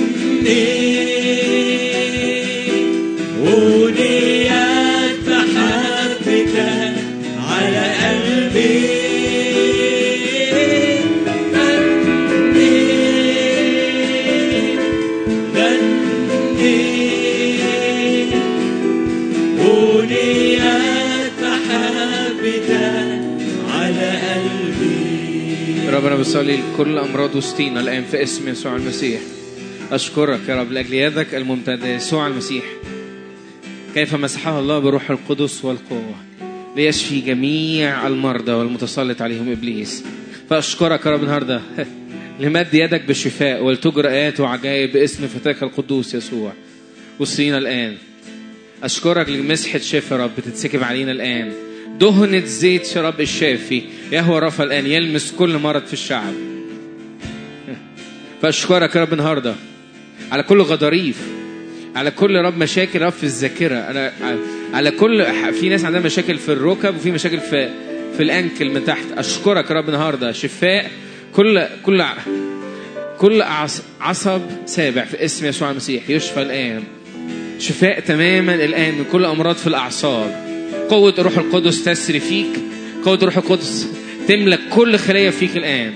ثابتا على قلبي يا رب انا بصلي لكل امراض وسطينا الان في اسم يسوع المسيح اشكرك يا رب لاجل يدك الممتده يسوع المسيح كيف مسحها الله بروح القدس والقوه ليشفي جميع المرضى والمتسلط عليهم ابليس فاشكرك يا رب النهارده لمد يدك بالشفاء ولتجرى ايات وعجائب باسم فتاك القدوس يسوع وصينا الان اشكرك لمسحه شفاء يا رب بتتسكب علينا الان دهنة زيت يا رب الشافي يهوى رفا الان يلمس كل مرض في الشعب فاشكرك يا رب النهارده على كل غضاريف على كل يا رب مشاكل يا رب في الذاكره انا على كل في ناس عندها مشاكل في الركب وفي مشاكل في في الانكل من تحت اشكرك يا رب النهارده شفاء كل كل كل عص- عصب سابع في اسم يسوع المسيح يشفى الان شفاء تماما الان من كل امراض في الاعصاب قوه الروح القدس تسري فيك قوه الروح القدس تملك كل خليه فيك الان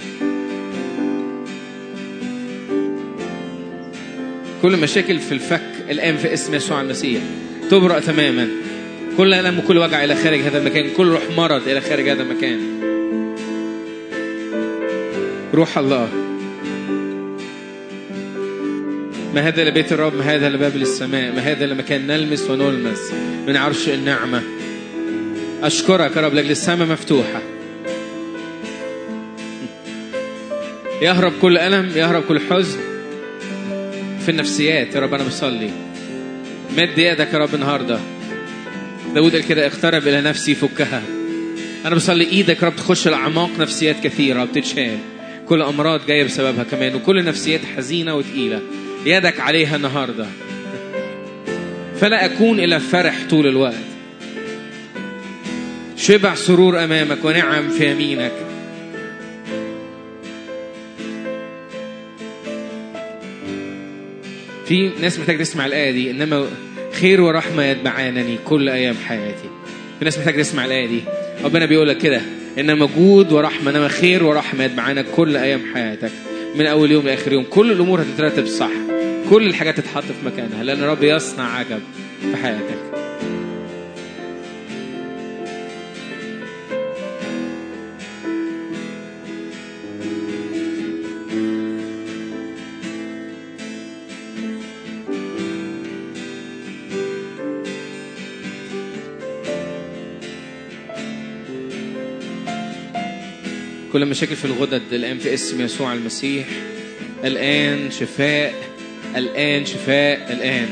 كل مشاكل في الفك الآن في اسم يسوع المسيح تبرأ تماما كل ألم وكل وجع إلى خارج هذا المكان كل روح مرض إلى خارج هذا المكان روح الله ما هذا لبيت الرب ما هذا لباب للسماء ما هذا لمكان نلمس ونلمس من عرش النعمة أشكرك يا رب لأجل السماء مفتوحة يهرب كل ألم يهرب كل حزن في النفسيات يا رب انا بصلي مد يدك يا رب النهارده داود قال كده اقترب الى نفسي فكها انا بصلي ايدك يا رب تخش لاعماق نفسيات كثيره بتتشال كل امراض جايه بسببها كمان وكل نفسيات حزينه وتقيله يدك عليها النهارده فلا اكون الى فرح طول الوقت شبع سرور امامك ونعم في يمينك في ناس محتاج تسمع الآية دي إنما خير ورحمة يتبعانني كل أيام حياتي في ناس محتاج تسمع الآية دي ربنا بيقول لك كده إن مجهود ورحمة إنما خير ورحمة يتبعانك كل أيام حياتك من أول يوم لآخر يوم كل الأمور هتترتب صح كل الحاجات تتحط في مكانها لأن رب يصنع عجب في حياتك كل مشاكل في الغدد الآن في اسم يسوع المسيح الآن شفاء الآن شفاء الآن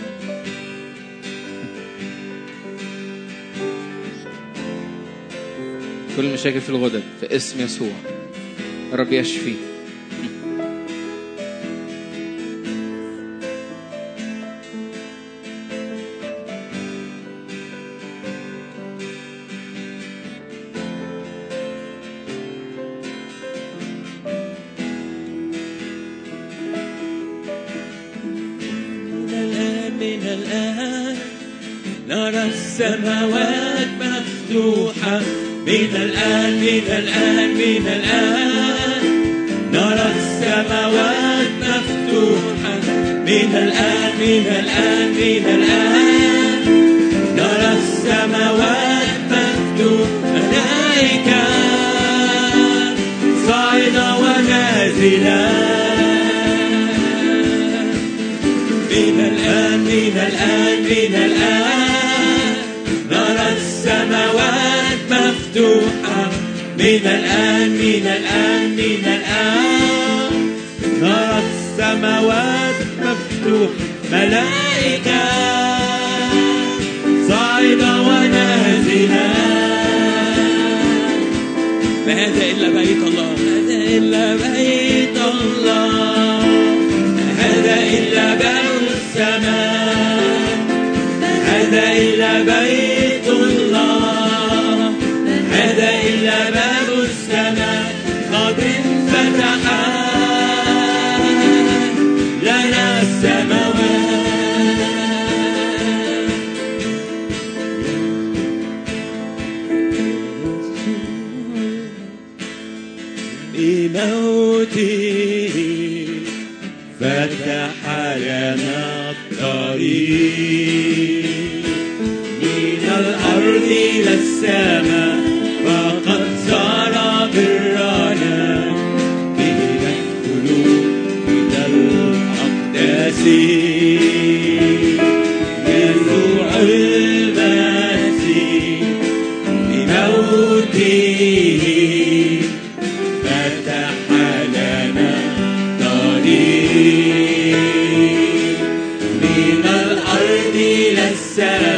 كل مشاكل في الغدد في اسم يسوع الرب يشفي من الآن من الآن نرى السماوات مفتوحة من الآن من الآن من الآن نرى السماوات مفتوحة من الآن من الآن من الآن نرى السماوات مفتوحة ملائكة صاعدة ونازلة من الآن من الآن من الآن نرى السماوات مفتوحة من الآن من الآن من الآن نرى السماوات مفتوحة ملائكة صاعدة ونازلة ما هذا إلا بيت الله ما هذا إلا بيت الله ما هذا إلا باب السماء ما هذا إلا بيت الله ما هذا إلا باب السماء قد انفتح لنا السماوات بموته فتح لنا الطريق من الأرض إلى السماء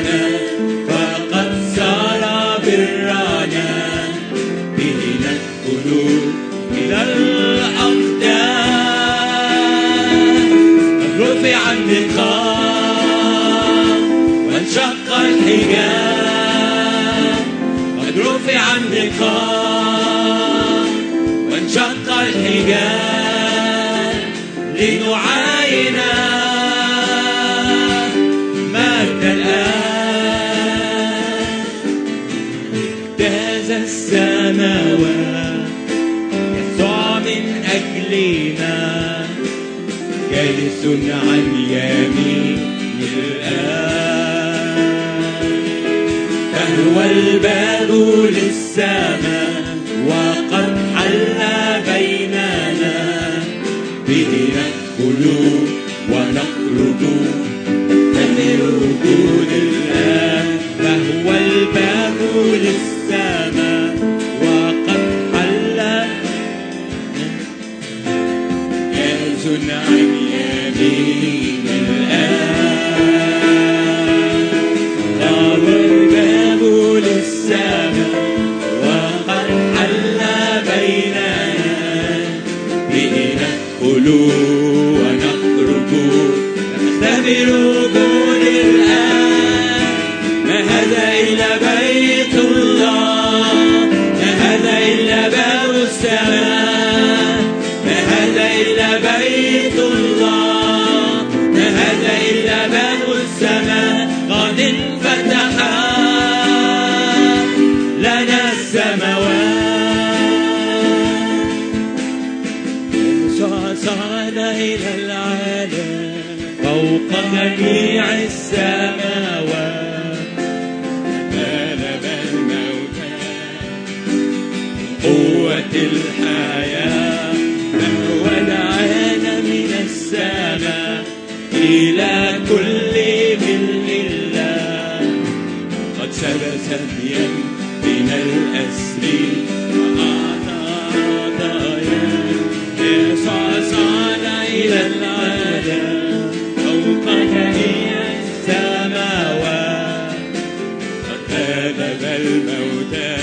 برنا فقد صار برنا به ندخل إلى الأقدام قد رفع النقاب وانشق الحجاب قد رفع النقاب وانشق الحجاب لنعاين مجد الآن اجتاز السماوات يسوع من أجلنا جالس عن يمين الآن فهو الباب للسماء وقد حل بيننا به ندخل ونخرج نمر وجود الآن فهو الباب للسماء وقد حل جالس عن يمين الآن فهو الباب للسماء وقد حل بيننا به ندخل ونخرج نختبر وجود الآن ما هذا إلا بيت الله ما هذا إلا باب السماء ما هذا إلا بيت الله ما هذا إلا باب السماء قد انفتح لنا السماوات يسوع صعد إلى العالم فوق جميع السماوات غلب الموتى قوة الحياة فهو دعانا من السماء إلى كل ملء الله قد سب سبيا من الأسر وأعطى عطايا يسوع صعد إلى العالم فوق جميع السماوات قد غلب الموتى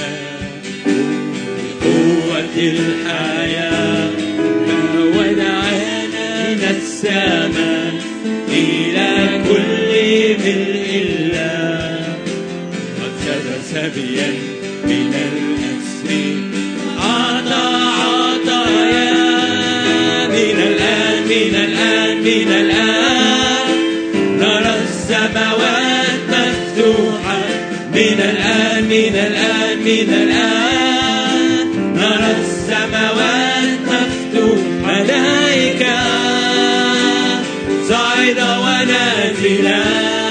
بقوة الحياة فهو دعانا من السماء إلى كل ملء الله قد سب سبيا من الأسر أعطى عطايا من الآن من الآن من الآن نرى السماوات مفتوحة من الآن من الآن من الآن نرى السماوات مفتوحة ملائكة صاعدة ونازلة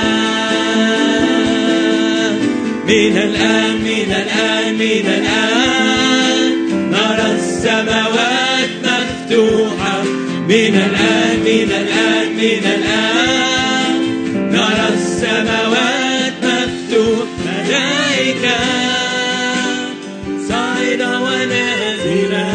من الآن من الآن من الآن نرى السماوات مفتوحة من الآن من الآن من الآن نرى السماوات مفتوحة ملائكة صاعدة ونازلة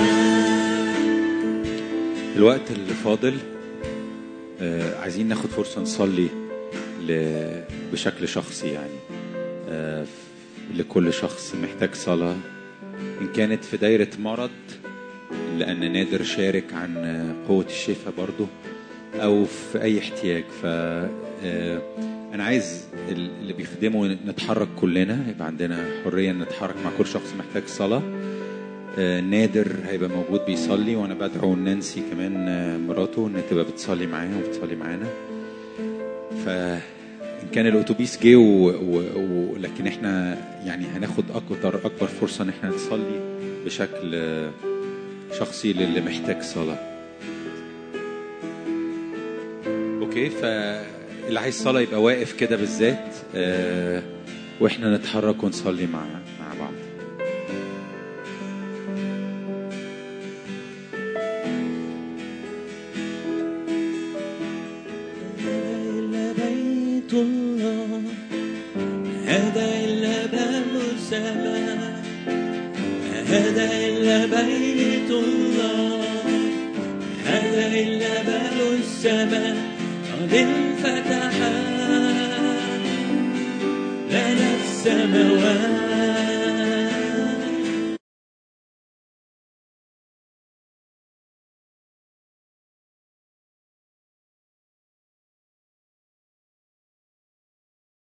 الوقت اللي فاضل آه، عايزين ناخد فرصة نصلي ل- بشكل شخصي يعني آه، لكل شخص محتاج صلاة إن كانت في دايرة مرض لأن نادر شارك عن آه، قوة الشفاء برضو أو في أي احتياج ف آه، أنا عايز ال- اللي بيخدموا نتحرك كلنا يبقى عندنا حرية إن نتحرك مع كل شخص محتاج صلاة آه، نادر هيبقى موجود بيصلي وانا بدعو نانسي كمان آه، مراته ان تبقى بتصلي معاه وبتصلي معانا فان كان الاتوبيس جه و... و... و... لكن احنا يعني هناخد اكتر اكبر فرصه ان احنا نصلي بشكل آه، شخصي للي محتاج صلاه اوكي فاللي عايز صلاه يبقى واقف كده بالذات آه، واحنا نتحرك ونصلي مع مع بعض إلا بيت الله هذا إلا باب السماء هذا إلا بيت الله هذا إلا باب السماء قد انفتح لنا السماوات